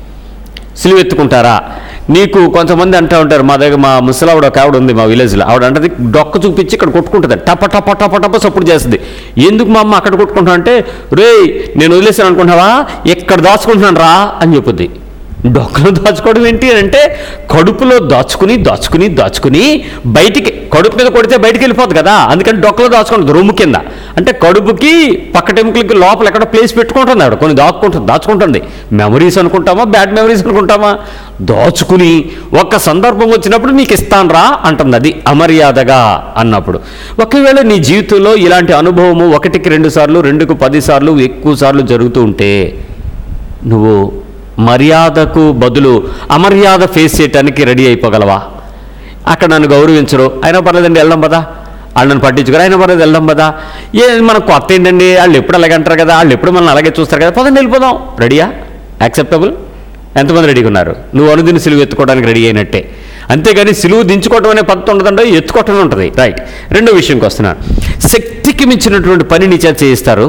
A: సిలువెత్తుకుంటారా నీకు కొంతమంది అంటూ ఉంటారు మా దగ్గర మా ముసలావిడ ఒక ఆవిడ ఉంది మా విలేజ్లో ఆవిడ అంటది డొక్క చూపించి ఇక్కడ కొట్టుకుంటుంది టప టప టప టప సప్పుడు చేస్తుంది ఎందుకు మా అమ్మ అక్కడ కొట్టుకుంటా అంటే రే నేను వదిలేసాను అనుకుంటున్నావా ఎక్కడ దాచుకుంటున్నాను రా అని చెప్పుద్ది డొక్కలో దాచుకోవడం ఏంటి అంటే కడుపులో దాచుకుని దాచుకుని దాచుకుని బయటికి కడుపు మీద కొడితే బయటికి వెళ్ళిపోతుంది కదా అందుకని డొక్కలో దాచుకుంటుంది రొమ్ము కింద అంటే కడుపుకి పక్కటెముకలకి లోపల ఎక్కడ ప్లేస్ పెట్టుకుంటుంది ఆవిడ కొన్ని దాచుకుంటుంది దాచుకుంటుంది మెమరీస్ అనుకుంటామా బ్యాడ్ మెమరీస్ అనుకుంటామా దాచుకుని ఒక్క సందర్భం వచ్చినప్పుడు నీకు ఇస్తాను రా అంటుంది అది అమర్యాదగా అన్నప్పుడు ఒకవేళ నీ జీవితంలో ఇలాంటి అనుభవము ఒకటికి రెండు సార్లు రెండుకు పది సార్లు ఎక్కువ సార్లు జరుగుతూ ఉంటే నువ్వు మర్యాదకు బదులు అమర్యాద ఫేస్ చేయడానికి రెడీ అయిపోగలవా అక్కడ నన్ను గౌరవించరు అయినా పర్లేదండి వెళ్దాం పదా వాళ్ళు నన్ను పట్టించుకోరు అయినా పర్లేదు వెళ్దాం పదా ఏ మనకు కొత్త ఏంటండి వాళ్ళు ఎప్పుడు అలాగే అంటారు కదా వాళ్ళు ఎప్పుడు మనల్ని అలాగే చూస్తారు కదా పదండి వెళ్ళిపోదాం రెడీయా యాక్సెప్టబుల్ ఎంతమంది రెడీగా ఉన్నారు నువ్వు అనుదిని సిలువు ఎత్తుకోవడానికి రెడీ అయినట్టే అంతేగాని సిలువు దించుకోవడం అనే పద్ధతి ఉండదంటే ఎత్తుకోవటం ఉంటుంది రైట్ రెండో విషయంకి వస్తున్నాను శక్తికి మించినటువంటి పని నీ చేత చేయిస్తారు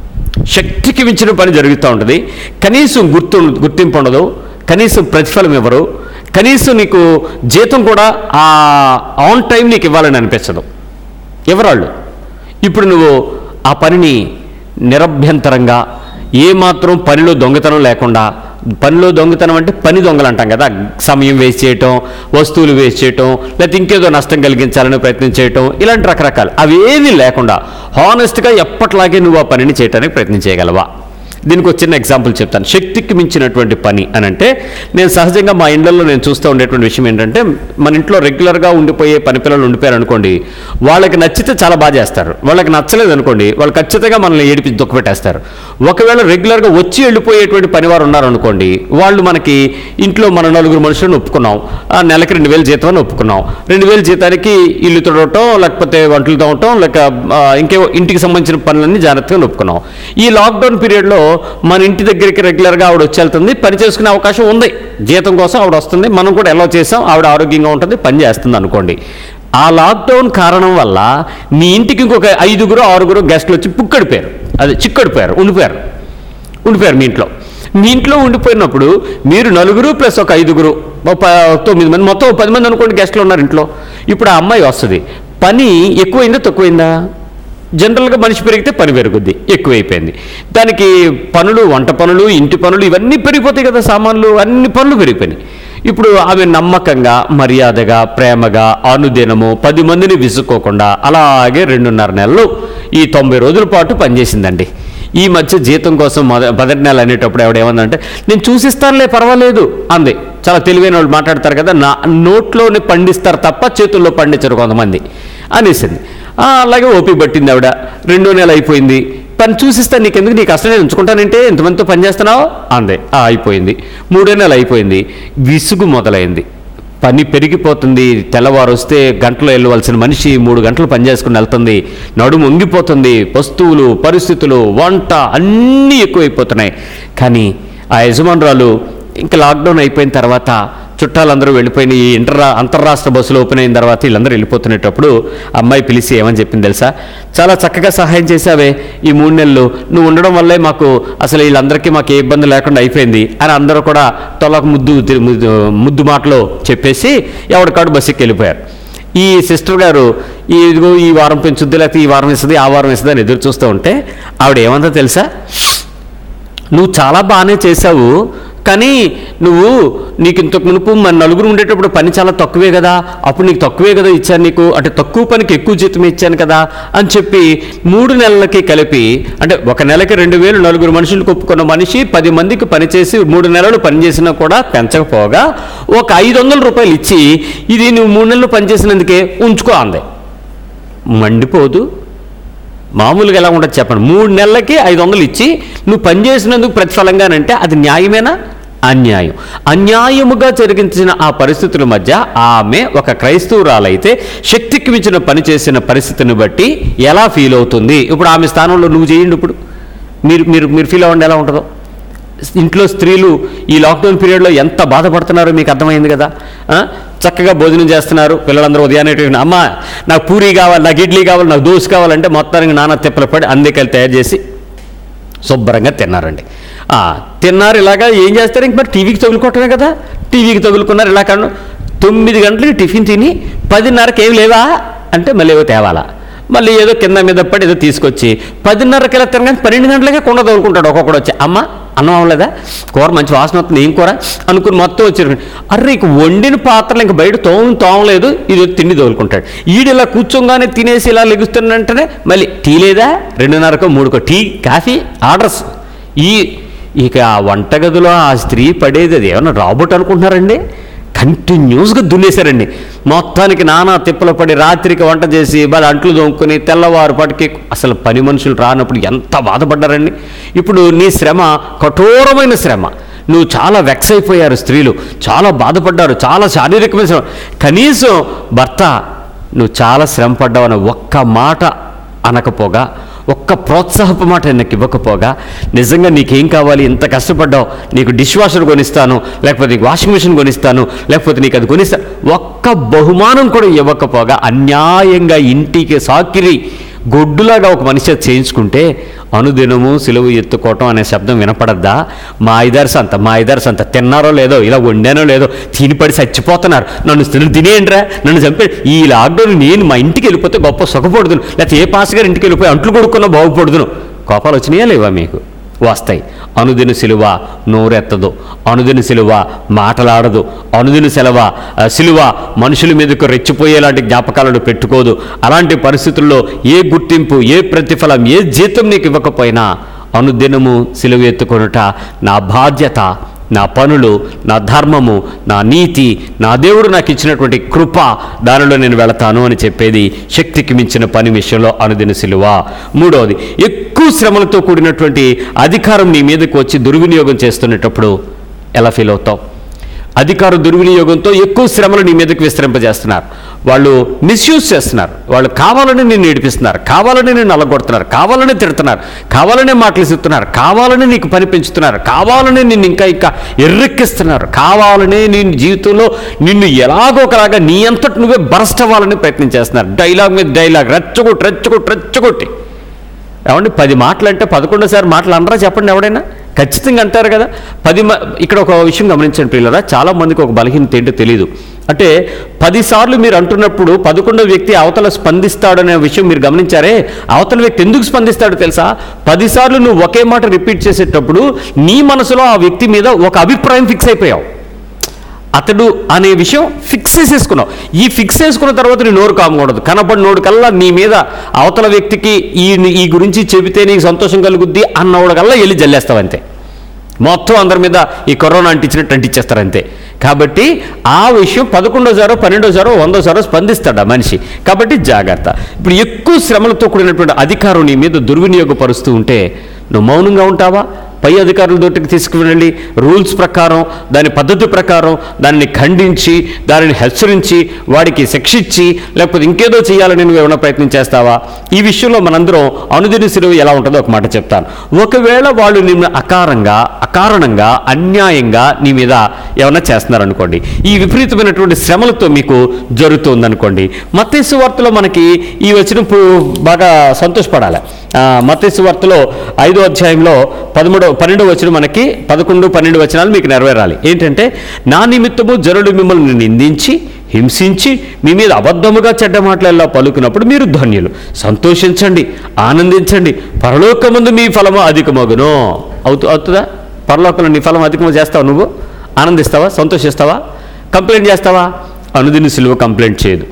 A: శక్తికి మించిన పని జరుగుతూ ఉంటుంది కనీసం గుర్తు గుర్తింపు ఉండదు కనీసం ప్రతిఫలం ఇవ్వరు కనీసం నీకు జీతం కూడా ఆ ఆన్ టైం నీకు ఇవ్వాలని అనిపించదు ఎవరాళ్ళు ఇప్పుడు నువ్వు ఆ పనిని నిరభ్యంతరంగా ఏమాత్రం పనిలో దొంగతనం లేకుండా పనిలో దొంగతనం అంటే పని దొంగలు అంటాం కదా సమయం వేస్ట్ చేయటం వస్తువులు వేస్ట్ చేయటం లేకపోతే ఇంకేదో నష్టం కలిగించాలని ప్రయత్నం చేయటం ఇలాంటి రకరకాలు అవి ఏమీ లేకుండా హానెస్ట్గా ఎప్పట్లాగే నువ్వు ఆ పనిని చేయడానికి ప్రయత్నం చేయగలవా దీనికి ఒక చిన్న ఎగ్జాంపుల్ చెప్తాను శక్తికి మించినటువంటి పని అని అంటే నేను సహజంగా మా ఇండ్లలో నేను చూస్తూ ఉండేటువంటి విషయం ఏంటంటే మన ఇంట్లో రెగ్యులర్గా ఉండిపోయే పని పిల్లలు ఉండిపోయారు అనుకోండి వాళ్ళకి నచ్చితే చాలా బాగా చేస్తారు వాళ్ళకి నచ్చలేదు అనుకోండి వాళ్ళు ఖచ్చితంగా మనల్ని ఏడిపి దుఃఖపెట్టేస్తారు ఒకవేళ రెగ్యులర్గా వచ్చి వెళ్ళిపోయేటువంటి పనివారు ఉన్నారనుకోండి వాళ్ళు మనకి ఇంట్లో మన నలుగురు మనుషులను ఒప్పుకున్నాం ఆ నెలకి రెండు వేలు జీతం అని ఒప్పుకున్నాం రెండు వేలు జీతానికి ఇల్లు తొడవటం లేకపోతే వంటలు తవ్వటం లేక ఆ, ఇంకేవో ఇంటికి సంబంధించిన పనులన్నీ జాగ్రత్తగా ఒప్పుకున్నాం ఈ లాక్డౌన్ పీరియడ్లో మన ఇంటి దగ్గరికి రెగ్యులర్గా ఆవిడ వచ్చి వెళ్తుంది పని చేసుకునే అవకాశం ఉంది జీతం కోసం ఆవిడ వస్తుంది మనం కూడా ఎలా చేసాం ఆవిడ ఆరోగ్యంగా ఉంటుంది పని చేస్తుంది అనుకోండి ఆ లాక్డౌన్ కారణం వల్ల మీ ఇంటికి ఇంకొక ఐదుగురు ఆరుగురు గెస్టులు వచ్చి పుక్కడిపోయారు అదే చిక్కడిపోయారు ఉండిపోయారు ఉండిపోయారు మీ ఇంట్లో మీ ఇంట్లో ఉండిపోయినప్పుడు మీరు నలుగురు ప్లస్ ఒక ఐదుగురు ఒక ప- తొమ్మిది మంది మొత్తం ఒక పది మంది అనుకోండి గెస్టులు ఉన్నారు ఇంట్లో ఇప్పుడు ఆ అమ్మాయి వస్తుంది పని ఎక్కువైందా తక్కువైందా జనరల్గా మనిషి పెరిగితే పని పెరుగుద్ది ఎక్కువైపోయింది దానికి పనులు వంట పనులు ఇంటి పనులు ఇవన్నీ పెరిగిపోతాయి కదా సామాన్లు అన్ని పనులు పెరిగిపోయినాయి ఇప్పుడు ఆమె నమ్మకంగా మర్యాదగా ప్రేమగా అనుదినము పది మందిని విసుక్కోకుండా అలాగే రెండున్నర నెలలు ఈ తొంభై రోజుల పాటు పనిచేసిందండి ఈ మధ్య జీతం కోసం మొద మొదటి నెల అనేటప్పుడు ఆవిడ ఏమందంటే నేను చూసిస్తానులే పర్వాలేదు అంది చాలా తెలివైన వాళ్ళు మాట్లాడతారు కదా నా నోట్లోనే పండిస్తారు తప్ప చేతుల్లో పండించరు కొంతమంది అనేసింది "ఆ, అలాగే ఓపి పట్టింది ఆవిడ రెండో నెల అయిపోయింది పని చూసిస్తాను నీకెందుకు నీకు అసలు నేను ఉంచుకుంటానంటే ఎంతమందితో పని చేస్తున్నావు అందే "ఆ, అయిపోయింది మూడో నెల అయిపోయింది విసుగు మొదలైంది పని పెరిగిపోతుంది తెల్లవారు వస్తే గంటలో వెళ్ళవలసిన మనిషి మూడు గంటలు పని చేసుకుని వెళ్తుంది నడుము ఉంగిపోతుంది వస్తువులు పరిస్థితులు వంట అన్నీ ఎక్కువైపోతున్నాయి కానీ ఆ యజమానురాలు ఇంకా లాక్డౌన్ అయిపోయిన తర్వాత చుట్టాలందరూ వెళ్ళిపోయిన ఈ ఇంటర్ అంతర్రాష్ట్ర బస్సులు ఓపెన్ అయిన తర్వాత వీళ్ళందరూ వెళ్ళిపోతున్నప్పుడు అమ్మాయి పిలిచి ఏమని చెప్పింది తెలుసా చాలా చక్కగా సహాయం చేశావే ఈ మూడు నెలలు నువ్వు ఉండడం వల్లే మాకు అసలు వీళ్ళందరికీ మాకు ఏ ఇబ్బంది లేకుండా అయిపోయింది అని అందరూ కూడా తొలకు ముద్దు తి- ముద్దు ముద్దు మాటలో చెప్పేసి ఎవరికాడు బస్సుకి వెళ్ళిపోయారు ఈ సిస్టర్ గారు ఈ ఇదిగో ఈ వారం పెంచుద్ది లేకపోతే ఈ వారం ఇస్తుంది ఆ వారం ఇస్తుంది అని ఎదురు చూస్తూ ఉంటే ఆవిడ ఏమందో తెలుసా నువ్వు చాలా బాగానే చేశావు కానీ నువ్వు నీకు ఇంతకు మునుపు మన నలుగురు ఉండేటప్పుడు పని చాలా తక్కువే కదా అప్పుడు నీకు తక్కువే కదా ఇచ్చాను నీకు అంటే తక్కువ పనికి ఎక్కువ జీతం ఇచ్చాను కదా అని చెప్పి మూడు నెలలకి కలిపి అంటే ఒక నెలకి రెండు వేలు నలుగురు మనుషులకు ఒప్పుకున్న మనిషి పది మందికి పనిచేసి మూడు నెలలు పనిచేసినా కూడా పెంచకపోగా ఒక ఐదు వందల రూపాయలు ఇచ్చి ఇది నువ్వు మూడు నెలలు పనిచేసినందుకే ఉంచుకో అంది మండిపోదు మామూలుగా ఎలా ఉండదు చెప్పండి మూడు నెలలకి ఐదు వందలు ఇచ్చి నువ్వు పనిచేసినందుకు ప్రతిఫలంగానంటే అది న్యాయమేనా అన్యాయం అన్యాయముగా జరిగించిన ఆ పరిస్థితుల మధ్య ఆమె ఒక క్రైస్తవురాలైతే శక్తికి మించిన పని చేసిన పరిస్థితిని బట్టి ఎలా ఫీల్ అవుతుంది ఇప్పుడు ఆమె స్థానంలో నువ్వు చేయండి ఇప్పుడు మీరు మీరు మీరు ఫీల్ అవ్వండి ఎలా ఉంటుందో ఇంట్లో స్త్రీలు ఈ లాక్డౌన్ పీరియడ్లో ఎంత బాధపడుతున్నారో మీకు అర్థమైంది కదా ఆ? చక్కగా భోజనం చేస్తున్నారు పిల్లలందరూ ఉదయాన్నే టిఫిన్, అమ్మ నాకు పూరి కావాలి నాకు ఇడ్లీ కావాలి నాకు దోశ కావాలంటే మొత్తానికి నానా తిప్పలు పడి అందుకని తయారు చేసి శుభ్రంగా తిన్నారండి ఆ, తిన్నారు ఇలాగా ఏం చేస్తారు ఇంక మరి టీవీకి తగులుకోవటమే కదా టీవీకి తగులుకున్నారు ఇలా కాను తొమ్మిది గంటలకి టిఫిన్ తిని పదిన్నరకి ఏం లేవా అంటే మళ్ళీ ఏవో తేవాలా మళ్ళీ ఏదో కింద మీద పడి ఏదో తీసుకొచ్చి పదిన్నరకి ఇలా తినగానే పన్నెండు గంటలకే కుండ తగులుకుంటాడు ఒక్కొక్కడు వచ్చి అమ్మ అన్నం అవ్వలేదా కూర మంచి వాసన వస్తుంది ఏం కూర అనుకుని మొత్తం వచ్చారు అర్రే ఇంక వండిన పాత్రలు ఇంక బయట తోము తోమలేదు ఇది తిండి తోలుకుంటాడు ఈడు ఇలా కూర్చోగానే తినేసి ఇలా లెగుస్తున్నంటేనే మళ్ళీ టీ లేదా రెండున్నరకో మూడుకో టీ కాఫీ ఆర్డర్స్ ఈ ఇక ఆ వంటగదిలో ఆ స్త్రీ పడేది అది ఏమన్నా రాబోట్ అనుకుంటున్నారండి కంటిన్యూస్గా దున్నేశారండి మొత్తానికి నానా తిప్పలు పడి రాత్రికి వంట చేసి బాగా అంట్లు దొంకుని తెల్లవారు పటికి అసలు పని మనుషులు రానప్పుడు ఎంత బాధపడ్డారండి ఇప్పుడు నీ శ్రమ కఠోరమైన శ్రమ నువ్వు చాలా వెక్స్ అయిపోయారు స్త్రీలు చాలా బాధపడ్డారు చాలా శారీరకమైన శ్రమ కనీసం భర్త నువ్వు చాలా శ్రమ పడ్డావని ఒక్క మాట అనకపోగా ఒక్క ప్రోత్సాహపు మాట నాకు ఇవ్వకపోగా నిజంగా నీకేం కావాలి ఇంత కష్టపడ్డావు నీకు డిష్ వాషర్ కొనిస్తాను లేకపోతే నీకు వాషింగ్ మిషన్ కొనిస్తాను లేకపోతే నీకు అది కొనిస్తాను ఒక్క బహుమానం కూడా ఇవ్వకపోగా అన్యాయంగా ఇంటికి సాకిరి గొడ్డులాగా ఒక మనిషి అది చేయించుకుంటే అనుదినము సిలువు ఎత్తుకోవటం అనే శబ్దం వినపడద్దా మా ఐదారు సంత మా ఐదారు సంత తిన్నారో లేదో ఇలా వండానో లేదో తినిపడి చచ్చిపోతున్నారు నన్ను స్త్రీలు తినేయండిరా నన్ను చంపే ఈ లాక్డౌన్ నేను మా ఇంటికి వెళ్ళిపోతే గొప్ప సుఖపడుదును లేకపోతే ఏ పాస్ గారి ఇంటికి వెళ్ళిపోయి అంట్లు కొడుకున్నా బాగుపడుదును కోపాలు వచ్చినాయా లేవా మీకు వస్తాయి అనుదిన సిలువ నోరెత్తదు అనుదిన సిలువ మాటలాడదు అనుదిన సెలవ ఆ, సిలువ మనుషుల మీదకు రెచ్చిపోయేలాంటి జ్ఞాపకాలను పెట్టుకోదు అలాంటి పరిస్థితుల్లో ఏ గుర్తింపు ఏ ప్రతిఫలం ఏ జీతం నీకు ఇవ్వకపోయినా అనుదినము సిలువ ఎత్తుకొనుట నా బాధ్యత నా పనులు నా ధర్మము నా నీతి నా దేవుడు నాకు ఇచ్చినటువంటి కృప దానిలో నేను వెళతాను అని చెప్పేది శక్తికి మించిన పని విషయంలో అనుదిన సిలువ మూడవది ఎక్కువ శ్రమలతో కూడినటువంటి అధికారం నీ మీదకి వచ్చి దుర్వినియోగం చేస్తున్నప్పుడు ఎలా ఫీల్ అవుతావు అధికార దుర్వినియోగంతో ఎక్కువ శ్రమలు నీ మీదకి విస్తరింపజేస్తున్నారు వాళ్ళు మిస్యూజ్ చేస్తున్నారు వాళ్ళు కావాలని నిన్ను ఏడిపిస్తున్నారు కావాలని నిన్ను అలగొడుతున్నారు కావాలని తిడుతున్నారు కావాలనే మాటలు ఇస్తున్నారు కావాలని నీకు పని పెంచుతున్నారు కావాలని నిన్ను ఇంకా ఇంకా ఎర్రెక్కిస్తున్నారు కావాలని నీ జీవితంలో నిన్ను ఎలాగో ఒకలాగా నీ అంతటి నువ్వే బరస్ట్ అవ్వాలని ప్రయత్నం చేస్తున్నారు డైలాగ్ మీద డైలాగ్ రెచ్చగొట్టి రెచ్చగొట్టి రెచ్చగొట్టి ఏమండి పది మాటలు అంటే పదకొండోసారి మాటలు అనరా చెప్పండి ఎవడైనా ఖచ్చితంగా అంటారు కదా పది మ- ఇక్కడ ఒక విషయం గమనించండి పిల్లరా చాలా మందికి ఒక బలహీనత ఏంటో తెలియదు అంటే పదిసార్లు మీరు అంటున్నప్పుడు పదకొండో వ్యక్తి అవతల స్పందిస్తాడనే విషయం మీరు గమనించారే అవతల వ్యక్తి ఎందుకు స్పందిస్తాడో తెలుసా పదిసార్లు నువ్వు ఒకే మాట రిపీట్ చేసేటప్పుడు నీ మనసులో ఆ వ్యక్తి మీద ఒక అభిప్రాయం ఫిక్స్ అయిపోయావు అతడు అనే విషయం ఫిక్స్ చేసేసుకున్నావు ఈ ఫిక్స్ చేసుకున్న తర్వాత నీ నోరు కామకూడదు కనపడి నోడు కల్లా నీ మీద అవతల వ్యక్తికి ఈ ఈ గురించి చెబితే నీకు సంతోషం కలుగుద్ది అన్నవాడు కల్లా వెళ్ళి జల్లేస్తావు అంతే మొత్తం అందరి మీద ఈ కరోనా అంటించినట్టు అంటించేస్తారు అంతే కాబట్టి ఆ విషయం పదకొండోసారో పన్నెండోసారో వందోసారో స్పందిస్తాడు ఆ మనిషి కాబట్టి జాగ్రత్త ఇప్పుడు ఎక్కువ శ్రమలతో కూడినటువంటి అధికారం నీ మీద దుర్వినియోగపరుస్తూ ఉంటే నువ్వు మౌనంగా ఉంటావా పై అధికారుల దొరికి తీసుకువెళ్ళి రూల్స్ ప్రకారం దాని పద్ధతి ప్రకారం దానిని ఖండించి దానిని హెచ్చరించి వాడికి శిక్షించి లేకపోతే ఇంకేదో చేయాలని నువ్వు ఏమైనా ప్రయత్నం చేస్తావా ఈ విషయంలో మనందరం అనుదిన సిలువ ఎలా ఉంటుందో ఒక మాట చెప్తాను ఒకవేళ వాళ్ళు నిన్ను అకారంగా అకారణంగా అన్యాయంగా నీ మీద ఏమైనా చేస్తున్నారనుకోండి ఈ విపరీతమైనటువంటి శ్రమలతో మీకు జరుగుతుందనుకోండి మత్తేసు వార్తలో మనకి ఈ వచ్చిన బాగా సంతోషపడాలి ఆ, మత్తయి వార్తలో ఐదో అధ్యాయంలో పదమూడో పన్నెండో వచ్చిన మనకి పదకొండు పన్నెండు వచనాలు మీకు నెరవేరాలి ఏంటంటే నా నిమిత్తము జనులు మిమ్మల్ని నిందించి హింసించి మీ మీద అబద్ధముగా చెడ్డ మాటలెల్లా పలుకున్నప్పుడు మీరు ధన్యులు సంతోషించండి ఆనందించండి పరలోకముందు మీ ఫలము అధికమగును అవుతు అవుతుందా పరలోకంలో నీ ఫలం అధికము చేస్తావు నువ్వు ఆనందిస్తావా సంతోషిస్తావా కంప్లైంట్ చేస్తావా అనుదిన సిలువ కంప్లైంట్ చేయదు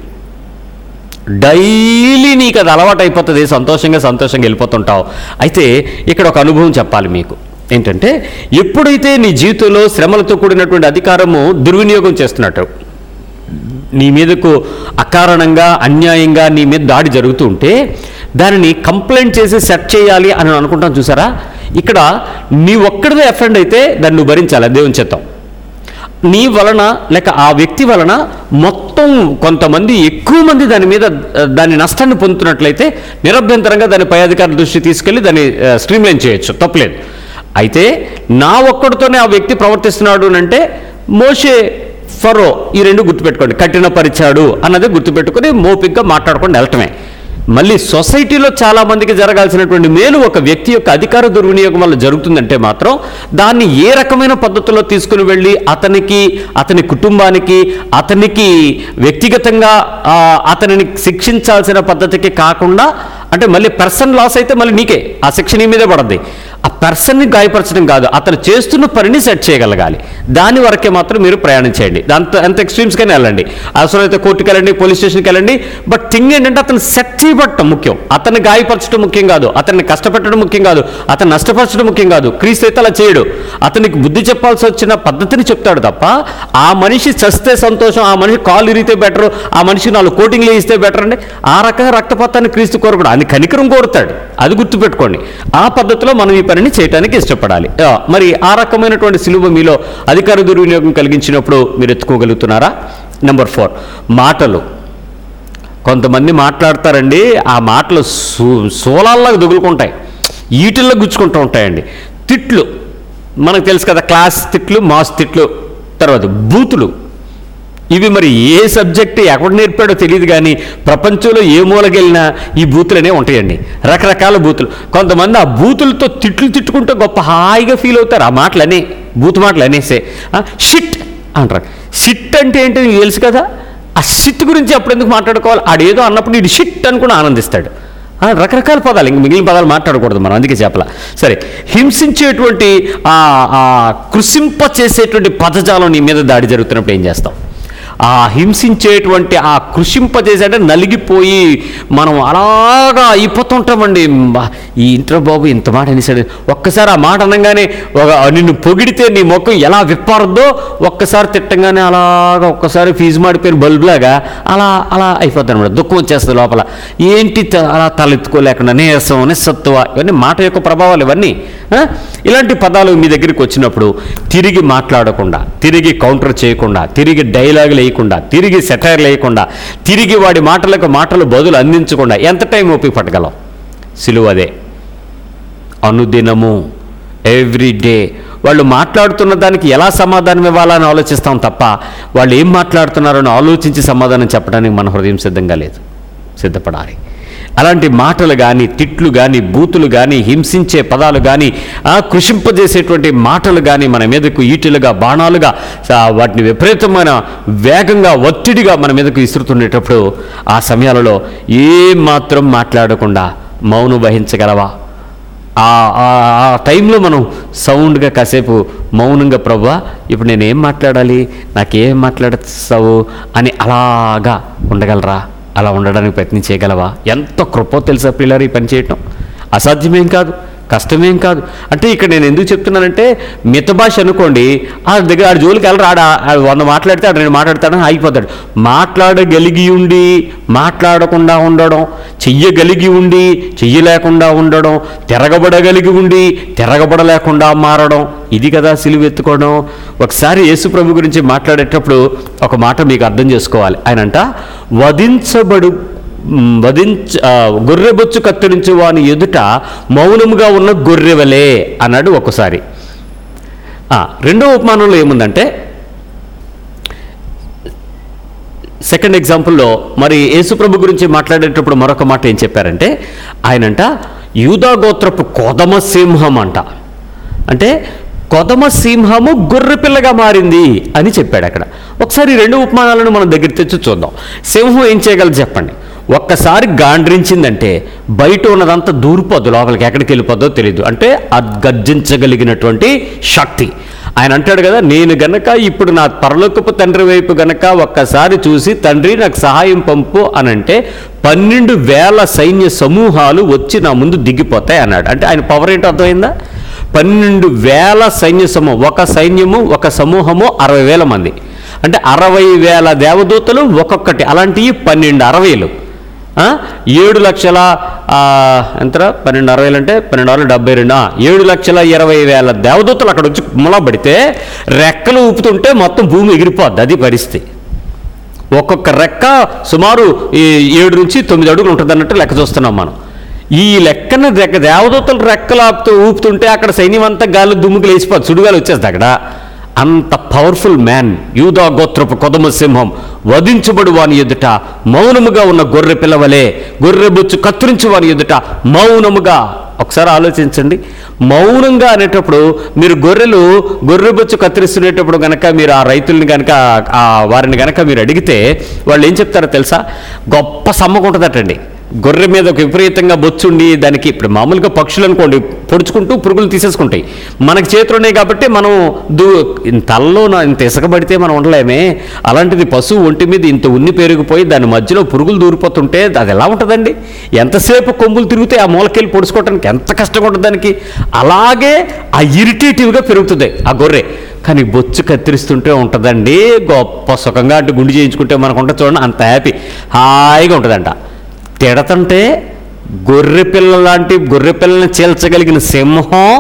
A: డైలీ నీకు అది అలవాటు అయిపోతుంది సంతోషంగా సంతోషంగా వెళ్ళిపోతుంటావు అయితే ఇక్కడ ఒక అనుభవం చెప్పాలి మీకు ఏంటంటే ఎప్పుడైతే నీ జీవితంలో శ్రమలతో కూడినటువంటి అధికారము దుర్వినియోగం చేస్తున్నట్టు నీ మీదకు అకారణంగా అన్యాయంగా నీ మీద దాడి జరుగుతూ ఉంటే దానిని కంప్లైంట్ చేసి సెట్ చేయాలి అని అనుకుంటాం చూసారా ఇక్కడ నీ ఒక్కడిదే ఎఫెండ్ అయితే దాన్ని నువ్వు భరించాలి అది దేవుని చిత్తం నీ వలన లేక ఆ వ్యక్తి వలన మొత్తం కొంతమంది ఎక్కువ మంది దాని మీద ఆ, దాని నష్టాన్ని పొందుతున్నట్లయితే నిరభ్యంతరంగా దాని పై అధికారుల దృష్టి తీసుకెళ్లి దాన్ని స్ట్రీమ్లైన్ చేయొచ్చు తప్పలేదు అయితే నా ఒక్కడితోనే ఆ వ్యక్తి ప్రవర్తిస్తున్నాడు అని అంటే మోషే ఫరో ఈ రెండు గుర్తుపెట్టుకోండి కఠిన పరిచాడు అన్నది గుర్తుపెట్టుకొని మోపిగ్గా మాట్లాడుకొని వెళ్ళటమే మళ్ళీ సొసైటీలో చాలా మందికి జరగాల్సినటువంటి మేలు ఒక వ్యక్తి యొక్క అధికార దుర్వినియోగం వల్ల జరుగుతుందంటే మాత్రం దాన్ని ఏ రకమైన పద్ధతిలో తీసుకుని వెళ్ళి అతనికి అతని కుటుంబానికి అతనికి వ్యక్తిగతంగా ఆ, అతనిని శిక్షించాల్సిన పద్ధతికి కాకుండా అంటే మళ్ళీ పర్సన్ లాస్ అయితే మళ్ళీ నీకే ఆ శిక్ష నీ మీదే పడద్ది ఆ పర్సన్ని గాయపరచడం కాదు అతను చేస్తున్న పనిని సెట్ చేయగలగాలి దాని వరకే మాత్రం మీరు ప్రయాణం చేయండి అంత అంత ఎక్స్ట్రీమ్స్గానే వెళ్ళండి అవసరమైతే కోర్టుకి వెళ్ళండి పోలీస్ స్టేషన్కి వెళ్ళండి బట్ థింగ్ ఏంటంటే అతను సెట్ చేయబట్టం ముఖ్యం అతన్ని గాయపరచడం ముఖ్యం కాదు అతన్ని కష్టపెట్టడం ముఖ్యం కాదు అతను నష్టపరచడం ముఖ్యం కాదు క్రీస్తు అయితే అలా చేయడు అతనికి బుద్ధి చెప్పాల్సి వచ్చిన పద్ధతిని చెప్తాడు తప్ప ఆ మనిషి చస్తే సంతోషం ఆ మనిషి కాలు ఇరిగితే బెటర్ ఆ మనిషి నాలుగు కోటింగ్లు ఇస్తే బెటర్ అండి ఆ రకంగా రక్తపాతాన్ని క్రీస్తు కోరకూడదు అని కనికరం కోరుతాడు అది గుర్తుపెట్టుకోండి ఆ పద్ధతిలో మనం ఈ పనిని చేయడానికి ఇష్టపడాలి ఆ, మరి ఆ రకమైనటువంటి సిలువ మీలో అధికార దుర్వినియోగం కలిగించినప్పుడు మీరు ఎత్తుకోగలుగుతున్నారా నెంబర్ ఫోర్ మాటలు కొంతమంది మాట్లాడతారండి ఆ మాటలు సూ సోలాల్లాగా దుగులుకుంటాయి ఈటిల్లో గుచ్చుకుంటూ ఉంటాయండి తిట్లు మనకు తెలుసు కదా క్లాస్ తిట్లు మాస్ తిట్లు తర్వాత బూతులు ఇవి మరి ఏ సబ్జెక్ట్ ఎక్కడ నేర్పాడో తెలియదు కానీ ప్రపంచంలో ఏ మూలకెళ్ళినా ఈ బూతులనే ఉంటాయండి రకరకాల బూతులు కొంతమంది ఆ బూతులతో తిట్లు తిట్టుకుంటే గొప్ప హాయిగా ఫీల్ అవుతారు ఆ మాటలనే బూతు మాటలు అనేసే షిట్ అంటారు షిట్ అంటే ఏంటి నీకు తెలుసు కదా ఆ షిట్ గురించి అప్పుడు ఎందుకు మాట్లాడుకోవాలి ఆడేదో అన్నప్పుడు ఇది షిట్ అని కూడా ఆనందిస్తాడు ఆ, రకరకాల పదాలు ఇంక మిగిలిన పదాలు మాట్లాడకూడదు మనం అందుకే చెప్పాల సరే హింసించేటువంటి ఆ ఆ కృషింప చేసేటువంటి పదజాలం నీ మీద దాడి జరుగుతున్నప్పుడు ఏం చేస్తాం ఆ హింసించేటువంటి ఆ కృషింపజేసే అంటే నలిగిపోయి మనం అలాగా అయిపోతుంటామండి బా, ఈ ఇంట్లో బాబు ఇంత మాట అనేసాడు ఒక్కసారి ఆ మాట అనగానే ఒక నిన్ను పొగిడితే నీ ముఖం ఎలా విప్పారద్దో ఒక్కసారి తిట్టంగానే అలాగా ఒక్కసారి ఫీజు మాడిపోయిన బల్బులాగా అలా అలా అయిపోతాను అనమాట దుఃఖం వచ్చేస్తుంది లోపల ఏంటి త- అలా తలెత్తుకోలేకుండా నీరసం నిస్సత్తువ ఇవన్నీ మాట యొక్క ప్రభావాలు ఇవన్నీ ఆ? ఇలాంటి పదాలు మీ దగ్గరికి వచ్చినప్పుడు తిరిగి మాట్లాడకుండా తిరిగి కౌంటర్ చేయకుండా తిరిగి డైలాగ్ లేకుండా తిరిగి సెటైర్ లేకుండా తిరిగి వాడి మాటలకు మాటలు బదులు అందించకుండా ఎంత టైం ఓపిక పట్టగలం సిలువ అదే అనుదినము ఎవ్రీ డే వాళ్ళు మాట్లాడుతున్న దానికి ఎలా సమాధానం ఇవ్వాలని ఆలోచిస్తాం తప్ప వాళ్ళు ఏం మాట్లాడుతున్నారని ఆలోచించి సమాధానం చెప్పడానికి మన హృదయం సిద్ధంగా లేదు సిద్ధపడాలి అలాంటి మాటలు కానీ తిట్లు కానీ బూతులు కానీ హింసించే పదాలు కానీ ఆ, కృషింపజేసేటువంటి మాటలు కానీ మన మీదకు ఈటులుగా బాణాలుగా ఆ, వాటిని విపరీతమైన వేగంగా ఒత్తిడిగా మన మీదకు ఇస్తుతుండేటప్పుడు ఆ సమయాలలో ఏం మాత్రం మాట్లాడకుండా మౌనం వహించగలవా ఆ ఆ- ఆ టైంలో మనం సౌండ్గా కాసేపు మౌనంగా ప్రభా ఇప్పుడు నేనేం మాట్లాడాలి నాకేం మాట్లాడతావు అని అలాగా ఉండగలరా అలా ఉండడానికి ప్రయత్నం చేయగలవా ఎంత కృపో తెలుసా పిల్లలు ఈ పని చేయటం అసాధ్యమేం కాదు కష్టమేం కాదు అంటే ఇక్కడ నేను ఎందుకు చెప్తున్నానంటే మిత భాష అనుకోండి ఆ దగ్గర ఆడు జోలికి వెళ్ళరు ఆడ ఆడు వంద మాట్లాడితే ఆడు నేను మాట్లాడతాడని అయిపోతాడు మాట్లాడగలిగి ఉండి మాట్లాడకుండా ఉండడం చెయ్యగలిగి ఉండి చెయ్యలేకుండా ఉండడం తిరగబడగలిగి ఉండి తిరగబడలేకుండా మారడం ఇది కదా సిలువ ఎత్తుకోవడం ఒకసారి యేసు ప్రభు గురించి మాట్లాడేటప్పుడు ఒక మాట మీకు అర్థం చేసుకోవాలి ఆయనంట వధించబడు మ్, వధించ ఆ, గొర్రెబొచ్చు కత్తిరించు వాని ఎదుట మౌనముగా ఉన్న గొర్రెవలే అన్నాడు ఒకసారి ఆ, రెండో ఉపమానంలో ఏముందంటే సెకండ్ ఎగ్జాంపుల్లో మరి యేసుప్రభు గురించి మాట్లాడేటప్పుడు మరొక మాట ఏం చెప్పారంటే ఆయనంట యూదా గోత్రపు కొదమ సింహం అంట అంటే కొదమ సింహము గొర్రెపిల్లగా మారింది అని చెప్పాడు అక్కడ ఒకసారి ఈ రెండు ఉపమానాలను మనం దగ్గర తెచ్చి చూద్దాం సింహం ఏం చేయగలదు చెప్పండి ఒక్కసారి గాండ్రించిందంటే బయట ఉన్నదంతా దూరిపోద్దు లోపలికి ఎక్కడికి వెళ్ళిపోద్దో తెలియదు అంటే అది గర్జించగలిగినటువంటి శక్తి ఆయన అంటాడు కదా నేను గనక ఇప్పుడు నా పరలోకపు తండ్రి వైపు గనక ఒక్కసారి చూసి తండ్రి నాకు సహాయం పంపు అని అంటే పన్నెండు వేల సైన్య సమూహాలు వచ్చి నా ముందు దిగిపోతాయి అన్నాడు అంటే ఆయన పవర్ ఏంటో అర్థమైందా పన్నెండు వేల సైన్య సమూహం ఒక సైన్యము ఒక సమూహము అరవై వేల మంది అంటే అరవై వేల దేవదూతలు ఒక్కొక్కటి అలాంటివి పన్నెండు అరవైలు ఆ? ఏడు లక్షల ఆ, ఎంతరా పన్నెండు అరవై అంటే పన్నెండు అరవై డెబ్బై రెండు ఆ, ఏడు లక్షల ఇరవై వేల దేవదూతలు అక్కడ వచ్చి ములబడితే రెక్కలు ఊపుతుంటే మొత్తం భూమి ఎగిరిపోద్ది అది పరిస్థితి ఒక్కొక్క రెక్క సుమారు ఈ ఏడు నుంచి తొమ్మిది అడుగులు ఉంటుంది అన్నట్టు లెక్క చూస్తున్నాం మనం ఈ లెక్కన రెక్క దేవదూతలు రెక్కలు ఆపుతూ ఊపుతుంటే అక్కడ సైన్యం అంతా గాలి దుమ్ముకు లేచిపోతుంది సుడిగాలు వచ్చేస్తుంది అక్కడ అంత పవర్ఫుల్ మ్యాన్ యూదా గోత్రపు కొదమ సింహం వధించబడు వాని ఎదుట మౌనముగా ఉన్న గొర్రె పిల్లవలే గొర్రె బొచ్చు కత్తిరించు వాని ఎదుట మౌనముగా ఒకసారి ఆలోచించండి మౌనంగా అనేటప్పుడు మీరు గొర్రెలు గొర్రె బొచ్చు కత్తిరిస్తునేటప్పుడు కనుక మీరు ఆ రైతుల్ని కనుక ఆ వారిని కనుక మీరు అడిగితే వాళ్ళు ఏం చెప్తారో తెలుసా గొప్ప సమ్మకం ఉంటుందటండి గొర్రె మీద ఒక విపరీతంగా బొచ్చుండి దానికి ఇప్పుడు మామూలుగా పక్షులు అనుకోండి పొడుచుకుంటూ పురుగులు తీసేసుకుంటాయి మనకి చేతులు ఉన్నాయి కాబట్టి మనం దూ ఇంత తలలో నా- ఇంత ఇసుక పడితే మనం ఉండలేమే అలాంటిది పశువు ఒంటి మీద ఇంత ఉన్ని పెరిగిపోయి దాని మధ్యలో పురుగులు దూరిపోతుంటే అది ఎలా ఉంటుందండి ఎంతసేపు కొమ్ములు తిరిగితే ఆ మూలకెళ్ళి పొడుచుకోవడానికి ఎంత కష్టంగా ఉంటుంది దానికి అలాగే ఆ ఇరిటేటివ్గా పెరుగుతుంది ఆ గొర్రె కానీ బొచ్చు కత్తిరిస్తుంటే ఉంటుందండి గొప్ప సుఖంగా అంటే గుండు చేయించుకుంటే మనకు ఉంటుంది చూడండి అంత హ్యాపీ హాయిగా ఉంటుందంట తిడతంటే గొర్రె పిల్ల లాంటి గొర్రె పిల్లని చీల్చగలిగిన సింహం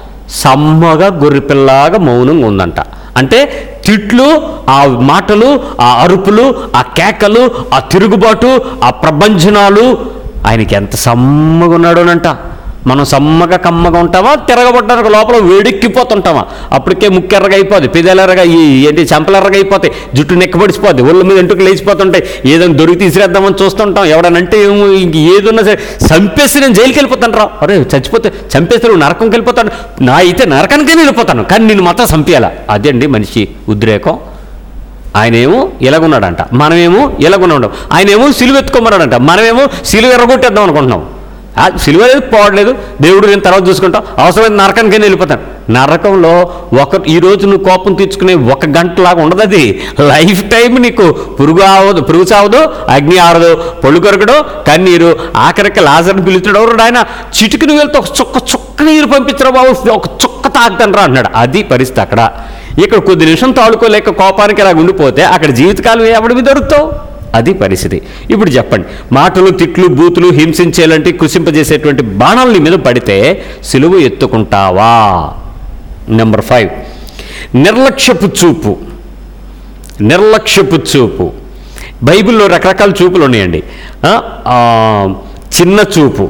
A: సమ్మగా గొర్రె పిల్లలాగా మౌనంగా ఉందంట అంటే తిట్లు ఆ మాటలు ఆ అరుపులు ఆ కేకలు ఆ తిరుగుబాటు ఆ ప్రభంజనాలు ఆయనకి ఎంత సమ్మగా ఉన్నాడోనంట మనం సమ్మగా కమ్మగా ఉంటామా తిరగబడ్డానికి లోపల వేడెక్కిపోతుంటామా అప్పటికే ముక్కెర్రగా అయిపోద్ది పెదెలెర్రగా ఈ ఏంటి చెంపలెర్రగా అయిపోతాయి జుట్టు నెక్కబడిసిపోద్ది ఒళ్ళ మీద ఎంటుకు లేచిపోతుంటాయి ఏదైనా దొరికి తీసిరేద్దామని చూస్తుంటాం ఎవడనంటే ఏమో ఇంక ఏదున్నా సరే చంపేసి నేను జైలుకి వెళ్ళిపోతాను రా అరే చచ్చిపోతే చంపేస్తే నువ్వు నరకంకి వెళ్ళిపోతాను నా అయితే నరకానికే వెళ్ళిపోతాను కానీ నేను మాత్రం చంపేయాలా అదే అండి మనిషి ఉద్రేకం ఆయనేమో ఇలాగున్నాడంట మనమేమో ఇలాగున్నాడు ఆయనేమో సిలువ ఎత్తుకోమన్నాడంట మనమేమో సిలువ ఎర్రగొట్టేద్దాం అనుకుంటున్నాం ఆ సిలువ లేదు పోవట్లేదు దేవుడు నేను తర్వాత చూసుకుంటాం అవసరమైన నరకానికి వెళ్ళిపోతాను నరకంలో ఒక ఈ రోజు నువ్వు కోపం తీర్చుకునే ఒక గంటలాగా ఉండదు అది లైఫ్ టైం నీకు పురుగు ఆవదు పురుగు చావదు అగ్ని ఆరదు పొళ్ళు కొరకడు కన్నీరు ఆఖరికి లాజర్ని పిలుచుడు ఎవరు ఆయన చిటికిని వెళ్తే ఒక చుక్క చుక్క నీరు పంపించరా బాబు ఒక చుక్క తాగుతాను రా అన్నాడు అది పరిస్థితి అక్కడ ఇక్కడ కొద్ది నిమిషం తాడుకోలేక కోపానికి అలా ఉండిపోతే అక్కడ జీవితకాలం ఎవడివి దొరుకుతావు అది పరిస్థితి ఇప్పుడు చెప్పండి మాటలు తిట్లు బూతులు హింసించేలాంటి కృషింపజేసేటువంటి బాణాలు నీ మీద పడితే సిలువ ఎత్తుకుంటావా నెంబర్ ఫైవ్ నిర్లక్ష్యపు చూపు నిర్లక్ష్యపు చూపు బైబిల్లో రకరకాల చూపులు ఉన్నాయండి ఆ, ఆ, చిన్న చూపు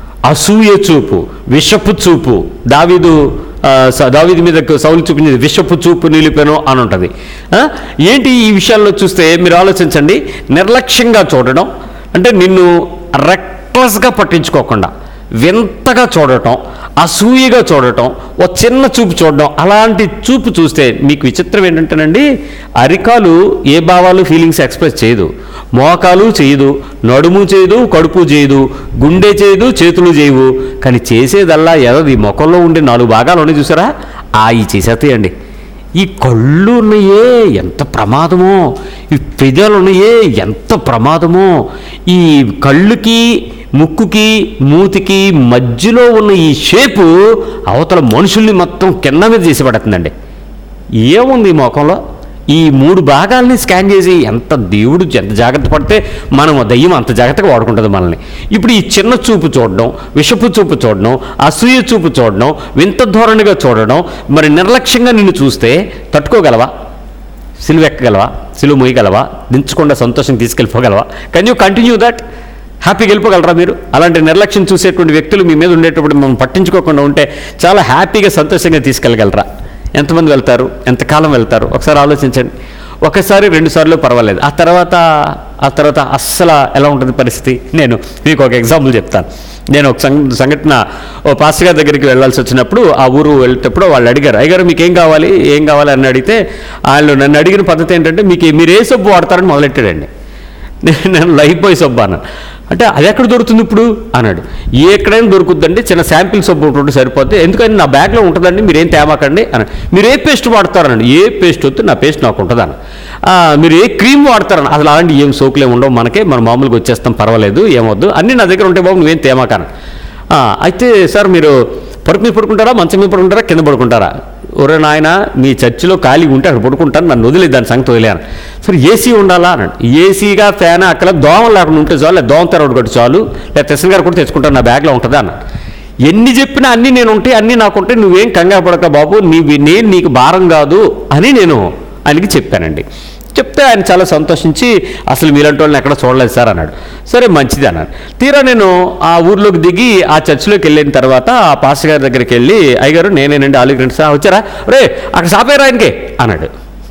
A: అసూయ చూపు విషపు చూపు దావీదు ఆ, స- దావీదు మీద సౌలు చూపించింది విషపు చూపు నిలిపాను అని ఉంటుంది ఆ, ఏంటి ఈ విషయాల్లో చూస్తే మీరు ఆలోచించండి నిర్లక్ష్యంగా చూడడం అంటే నిన్ను రెక్లెస్గా పట్టించుకోకుండా వింతగా చూడటం అసూయగా చూడటం ఓ చిన్న చూపు చూడడం అలాంటి చూపు చూస్తే మీకు విచిత్రం ఏంటంటేనండి అరికాలు ఏ భావాలు ఫీలింగ్స్ ఎక్స్ప్రెస్ చేయదు మోకాలు చేయదు నడుము చేయదు కడుపు చేయదు గుండె చేయదు చేతులు చేయవు కానీ చేసేదల్లా ఎదది ముఖంలో ఉండే నాలుగు భాగాలు ఉన్నాయి చూసారా ఆ ఈ చేసేస్తాయండి ఈ కళ్ళు ఉన్నాయే ఎంత ప్రమాదమో ఈ పెదాలు ఉన్నాయే ఎంత ప్రమాదమో ఈ కళ్ళుకి ముక్కుకి మూతికి మధ్యలో ఉన్న ఈ షేపు అవతల మనుషుల్ని మొత్తం కింద మీద చేసి పడుతుందండి ఏముంది ఈ ముఖంలో ఈ మూడు భాగాల్ని స్కాన్ చేసి ఎంత దేవుడు ఎంత జాగ్రత్త పడితే మనం ఆ దయ్యం అంత జాగ్రత్తగా వాడుకుంటుంది మనల్ని ఇప్పుడు ఈ చిన్న చూపు చూడడం విషపు చూపు చూడడం అసూయ చూపు చూడడం వింత ధోరణిగా చూడడం మరి నిర్లక్ష్యంగా నిన్ను చూస్తే తట్టుకోగలవా సిలువ ఎక్కగలవా సిలువ మోయగలవా దించకుండా సంతోషం తీసుకెళ్ళిపోగలవా కెన్ యూ కంటిన్యూ దట్ హ్యాపీగా వెళ్ళిపోగలరా మీరు అలాంటి నిర్లక్ష్యం చూసేటువంటి వ్యక్తులు మీ మీద ఉండేటప్పుడు మనం పట్టించుకోకుండా ఉంటే చాలా హ్యాపీగా సంతోషంగా తీసుకెళ్ళగలరా ఎంతమంది వెళ్తారు ఎంతకాలం వెళ్తారు ఒకసారి ఆలోచించండి ఒకసారి రెండు సార్లు పర్వాలేదు ఆ తర్వాత ఆ తర్వాత అస్సలు ఎలా ఉంటుంది పరిస్థితి నేను మీకు ఒక ఎగ్జాంపుల్ చెప్తాను నేను ఒక సంఘ సంఘటన ఓ పాస్టర్ గారి దగ్గరికి వెళ్ళాల్సి వచ్చినప్పుడు ఆ ఊరు వెళ్ళేటప్పుడు వాళ్ళు అడిగారు అయ్యారు మీకు ఏం కావాలి ఏం కావాలి అని అడిగితే వాళ్ళు నన్ను అడిగిన పద్ధతి ఏంటంటే మీకు మీరు ఏ సబ్బు వాడతారని మొదలెట్టాడండి నేను నేను లైఫ్ బాయ్ సబ్బు అన్నాను అంటే అది ఎక్కడ దొరుకుతుంది ఇప్పుడు అన్నాడు ఎక్కడైనా దొరుకుతుందండి చిన్న శాంపిల్ సబ్బు ఉంటుంటే సరిపోతే ఎందుకని నా బ్యాగ్లో ఉంటుందండి మీరేం తేమాకండి అన్నాడు మీరు ఏ పేస్ట్ వాడతారనండి ఏ పేస్ట్ వద్దు నా పేస్ట్ నాకు ఉంటుంది అన్న "ఆ, మీరు ఏ క్రీమ్ వాడతారని అసలు అలాంటి ఏం సోకులు ఏమి ఉండవు మనకే మనం మామూలుగా వచ్చేస్తాం పర్వాలేదు ఏమొద్దు అన్నీ నా దగ్గర ఉంటే బాబు నువ్వేం తేమాకన అయితే సార్ మీరు పరుపు మీద పడుకుంటారా మంచం మీద పడుకుంటారా కింద పడుకుంటారా ఒరే నాయన మీ చర్చిలో ఖాళీ ఉంటే అక్కడ పడుకుంటాను నన్ను వదిలేదు దాని సంగతి వదిలేను సరే ఏసీ ఉండాలా అన్నాడు ఏసీగా ఫ్యాన్ అక్కడ దోమలు లేకుండా ఉంటే చాలు లేదా దోమ తెర ఒకటి కొట్టి చాలు లేదా తెసన్ గారు కూడా తెచ్చుకుంటాను నా బ్యాగ్లో ఉంటుందా అన్నాడు ఎన్ని చెప్పినా అన్నీ నేను ఉంటాయి అన్నీ నాకుంటే నువ్వేం కంగారు పడక బాబు నీవి నేను నీకు భారం కాదు అని నేను ఆయనకి చెప్పానండి చెప్తే ఆయన చాలా సంతోషించి అసలు మీలాంటి వాళ్ళని ఎక్కడ చూడలేదు సార్ అన్నాడు సరే మంచిది అన్నాడు తీరా నేను ఆ ఊర్లోకి దిగి ఆ చర్చిలోకి వెళ్ళిన తర్వాత ఆ పాస్టర్ గారి దగ్గరికి వెళ్ళి అయ్యగారు నేనేనండి ఆలు రెండు సార్ వచ్చారా రే అక్కడ సాపేరా ఆయనకి అన్నాడు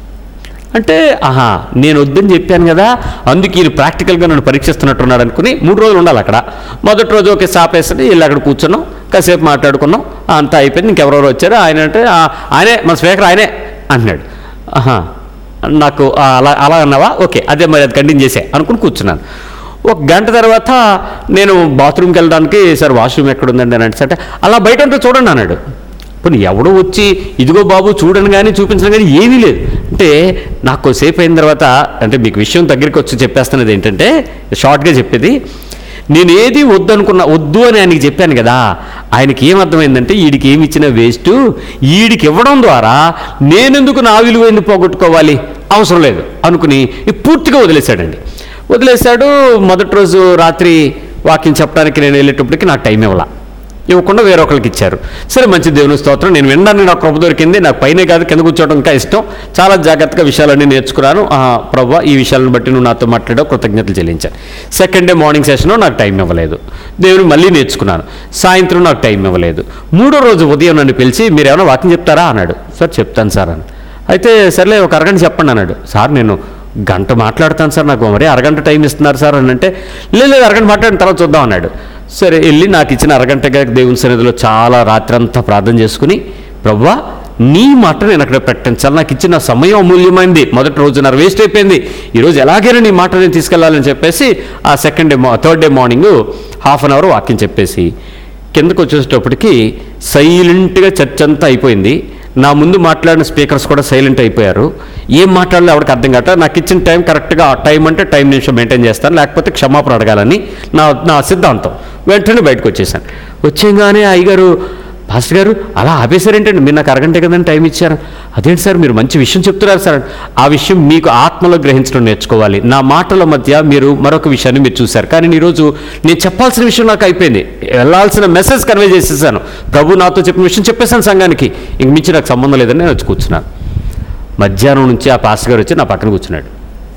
A: అంటే ఆహా నేను వద్దని చెప్పాను కదా అందుకు ఈయన ప్రాక్టికల్గా నన్ను పరీక్షిస్తున్నట్టున్నాడు అనుకుని మూడు రోజులు ఉండాలి అక్కడ మొదటి రోజు ఒకే సాపేస్తే వెళ్ళి అక్కడ కూర్చున్నాం కాసేపు మాట్లాడుకున్నాం ఆ, అంతా అయిపోయింది ఇంకెవరెవరు వచ్చారు ఆయన అంటే "ఆ, ఆయనే మన స్పీకర్ ఆయనే అన్నాడు ఆహా నాకు ఆ, అలా అలా అన్నావా ఓకే అదే మరి అది కంటిన్యూ చేసే అనుకుని కూర్చున్నాను ఒక గంట తర్వాత నేను బాత్రూమ్కి వెళ్ళడానికి సార్ వాష్రూమ్ ఎక్కడ ఉందండి అని అంటే అలా బయట ఉంటే చూడండి అన్నాడు పోనీ ఎవడో వచ్చి ఇదిగో బాబు చూడని కానీ చూపించడం కానీ ఏమీ లేదు అంటే నాకు సేపు అయిన తర్వాత అంటే మీకు విషయం దగ్గరికి వచ్చి చెప్పేస్తున్నది ఏంటంటే షార్ట్గా చెప్పేది నేను ఏది వద్దు అనుకున్నా వద్దు అని ఆయనకి చెప్పాను కదా ఆయనకి ఏం అర్థమైందంటే వీడికి ఏమి ఇచ్చినా వేస్ట్ వీడికి ఇవ్వడం ద్వారా నేనెందుకు నా విలువైంది పోగొట్టుకోవాలి అవసరం లేదు అనుకుని పూర్తిగా వదిలేశాడండి వదిలేశాడు మొదటి రోజు రాత్రి వాకింగ్ చెప్పడానికి నేను వెళ్ళేటప్పటికి నాకు టైం ఇవ్వాల ఇవ్వకుండా వేరొకరికి ఇచ్చారు సరే మంచి దేవుని స్తోత్రం నేను వినడానికి నాకు కృప దొరికింది నాకు పైనే కాదు కింద కూర్చోవడం ఇంకా ఇష్టం చాలా జాగ్రత్తగా విషయాలన్నీ నేర్చుకున్నాను ఆ, ప్రభా ఈ విషయాలను బట్టి నువ్వు నాతో మాట్లాడావు కృతజ్ఞతలు చెల్లించాను సెకండ్ డే మార్నింగ్ సెషన్ నాకు టైం ఇవ్వలేదు దేవుని మళ్ళీ నేర్చుకున్నాను సాయంత్రం నాకు టైం ఇవ్వలేదు మూడో రోజు ఉదయం నన్ను పిలిచి మీరు ఏమైనా వాకింగ్ చెప్తారా అన్నాడు సార్ చెప్తాను సార్ అని అయితే సర్లే ఒక అరగంట చెప్పండి అన్నాడు సార్ నేను గంట మాట్లాడతాను సార్ నాకు మరి అరగంట టైం ఇస్తున్నారు సార్ అని అంటే లేదు లేదు అరగంట మాట్లాడిన తర్వాత చూద్దాం అన్నాడు సరే వెళ్ళి నాకు ఇచ్చిన అరగంటగా దేవుని సన్నిధిలో చాలా రాత్రంతా ప్రార్థన చేసుకుని ప్రవ్వా నీ మాట నేను అక్కడ పెట్టించాలి నాకు ఇచ్చిన సమయం అమూల్యమైంది మొదటి రోజున్నర వేస్ట్ అయిపోయింది ఈరోజు ఎలాగైనా నీ మాట నేను తీసుకెళ్ళాలని చెప్పేసి ఆ second day third day morning half an hour వాక్యం చెప్పేసి కిందకు వచ్చేటప్పటికి సైలెంట్గా చర్చ్ అంతా అయిపోయింది నా ముందు మాట్లాడిన స్పీకర్స్ కూడా సైలెంట్ అయిపోయారు ఏం మాట్లాడాలో ఎవరికి అర్థం కావట నాకు ఇచ్చిన టైం కరెక్ట్గా ఆ టైం అంటే టైం నిమిషం మెయింటైన్ చేస్తాను లేకపోతే క్షమాపణ అడగాలని నా నా సిద్ధాంతం వెంటనే బయటకు వచ్చేసాను వచ్చేగానే అయ్యగారు పాస్టర్ గారు అలా ఆపేశారేంటండి మీరు నాకు అరగంట కదండి టైం ఇచ్చారు అదేంటి సార్ మీరు మంచి విషయం చెప్తున్నారు సార్ ఆ విషయం మీకు ఆత్మలో గ్రహించడం నేర్చుకోవాలి నా మాటల మధ్య మీరు మరొక విషయాన్ని మీరు చూశారు కానీ ఈరోజు నేను చెప్పాల్సిన విషయం నాకు అయిపోయింది వెళ్ళాల్సిన మెసేజ్ కన్వే చేసేసాను ప్రభు నాతో చెప్పిన విషయం చెప్పేశాను సంఘానికి ఇంక మించి నాకు సంబంధం లేదని నేను వచ్చి కూర్చున్నాను మధ్యాహ్నం నుంచి ఆ పాస్టర్ గారు వచ్చి నా పక్కన కూర్చున్నాడు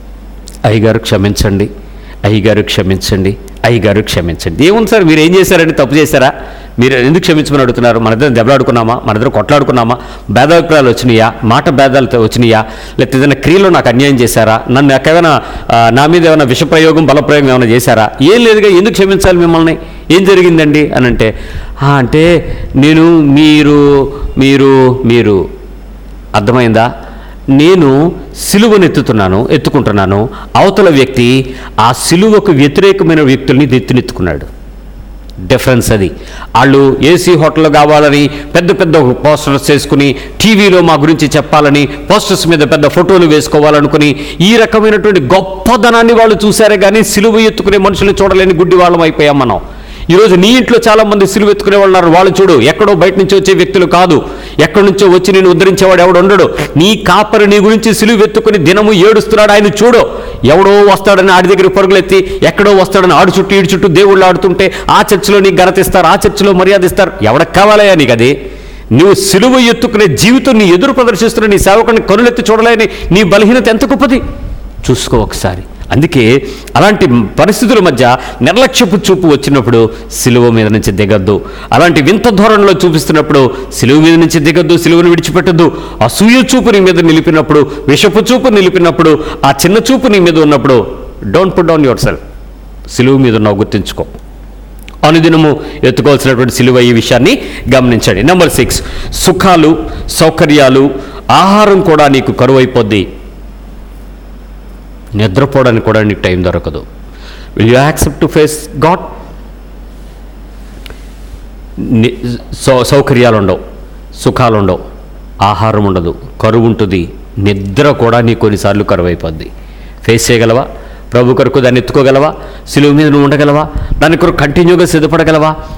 A: అయ్యగారు క్షమించండి అయ్యగారు క్షమించండి అయ్యగారు క్షమించండి ఏముంది సార్ మీరు ఏం చేశారండి తప్పు చేశారా మీరు ఎందుకు క్షమించమని అడుగుతున్నారు మన ఇద్దరం దెబ్బలాడుకున్నామా మన ఇద్దరం కొట్లాడుకున్నామా భేదాభిప్రాయాలు వచ్చినాయా మాట భేదాలు వచ్చినాయా లేకపోతే ఏదైనా క్రియలో నాకు అన్యాయం చేశారా నన్ను ఎక్కడైనా ఆ, నా మీద ఏమైనా విషప్రయోగం బలప్రయోగం ఏమైనా చేశారా ఏం లేదుగా ఎందుకు క్షమించాలి మిమ్మల్ని ఏం జరిగిందండి అని అంటే "ఆ, అంటే నేను మీరు మీరు మీరు అర్థమైందా నేను సిలువను ఎత్తుతున్నాను ఎత్తుకుంటున్నాను అవతల వ్యక్తి ఆ సిలువకు వ్యతిరేకమైన వ్యక్తుల్ని ఎత్తునెత్తుకున్నాడు డిఫరెన్స్ అది వాళ్ళు ఏసీ హోటల్ కావాలని పెద్ద పెద్ద పోస్టర్స్ వేసుకుని టీవీలో మా గురించి చెప్పాలని పోస్టర్స్ మీద పెద్ద ఫోటోలు వేసుకోవాలనుకుని ఈ రకమైనటువంటి గొప్పదనాన్ని వాళ్ళు చూశారే కానీ సిలువ ఎత్తుకునే మనుషులు చూడలేని గుడ్డి వాళ్ళం అయిపోయాం మనం ఈరోజు నీ ఇంట్లో చాలా మంది సిలువ ఎత్తుకునే వాళ్ళు ఉన్నారు వాళ్ళు చూడు ఎక్కడో బయట నుంచి వచ్చే వ్యక్తులు కాదు ఎక్కడి నుంచో వచ్చి నేను ఉద్ధరించేవాడు ఎవడు ఉండడు నీ కాపరి నీ గురించి సిలువ ఎత్తుకుని దినము ఏడుస్తున్నాడు ఆయన చూడు ఎవడో వస్తాడని ఆడి దగ్గర పరుగులెత్తి ఎక్కడో వస్తాడని ఆడు చుట్టూ ఈడు చుట్టూ దేవుళ్ళు ఆడుతుంటే ఆ చర్చిలో నీకు ఘనత ఇస్తారు ఆ చర్చిలో మర్యాద ఇస్తారు ఎవడకు కావాలయ్యా నీకు అది నువ్వు సిలువ ఎత్తుకునే జీవితం నీ ఎదురు ప్రదర్శిస్తున్న నీ సేవకుని కనులెత్తి చూడలేని నీ బలహీనత ఎంత గొప్పది చూసుకో ఒకసారి అందుకే అలాంటి పరిస్థితుల మధ్య నిర్లక్ష్యపు చూపు వచ్చినప్పుడు సిలువ మీద నుంచి దిగద్దు అలాంటి వింత ధోరణిలో చూపిస్తున్నప్పుడు సిలువ మీద నుంచి దిగద్దు సిలువను విడిచిపెట్టద్దు అసూయ చూపు నీ మీద నిలిపినప్పుడు విషపు చూపు నిలిపినప్పుడు ఆ చిన్న చూపు నీ మీద ఉన్నప్పుడు don't put down yourself సిలువ మీద ఉన్నావు గుర్తుంచుకో అనుదినము ఎత్తుకోవాల్సినటువంటి సిలువ ఈ విషయాన్ని గమనించండి నెంబర్ సిక్స్ సుఖాలు సౌకర్యాలు ఆహారం కూడా నీకు కరువైపోద్ది నిద్రపోవడానికి కూడా నీకు టైం దొరకదు will you accept to face God ని- సౌ- సౌకర్యాలు ఉండవు సుఖాలు ఉండవు ఆహారం ఉండదు కరువు ఉంటుంది నిద్ర కూడా నీ కొన్నిసార్లు కరువు అయిపోద్ది ఫేస్ చేయగలవా ప్రభు కొరకు దాన్ని ఎత్తుకోగలవా సిలువు మీద నువ్వు ఉండగలవా దాని కొరకు కంటిన్యూగా సిద్ధపడగలవా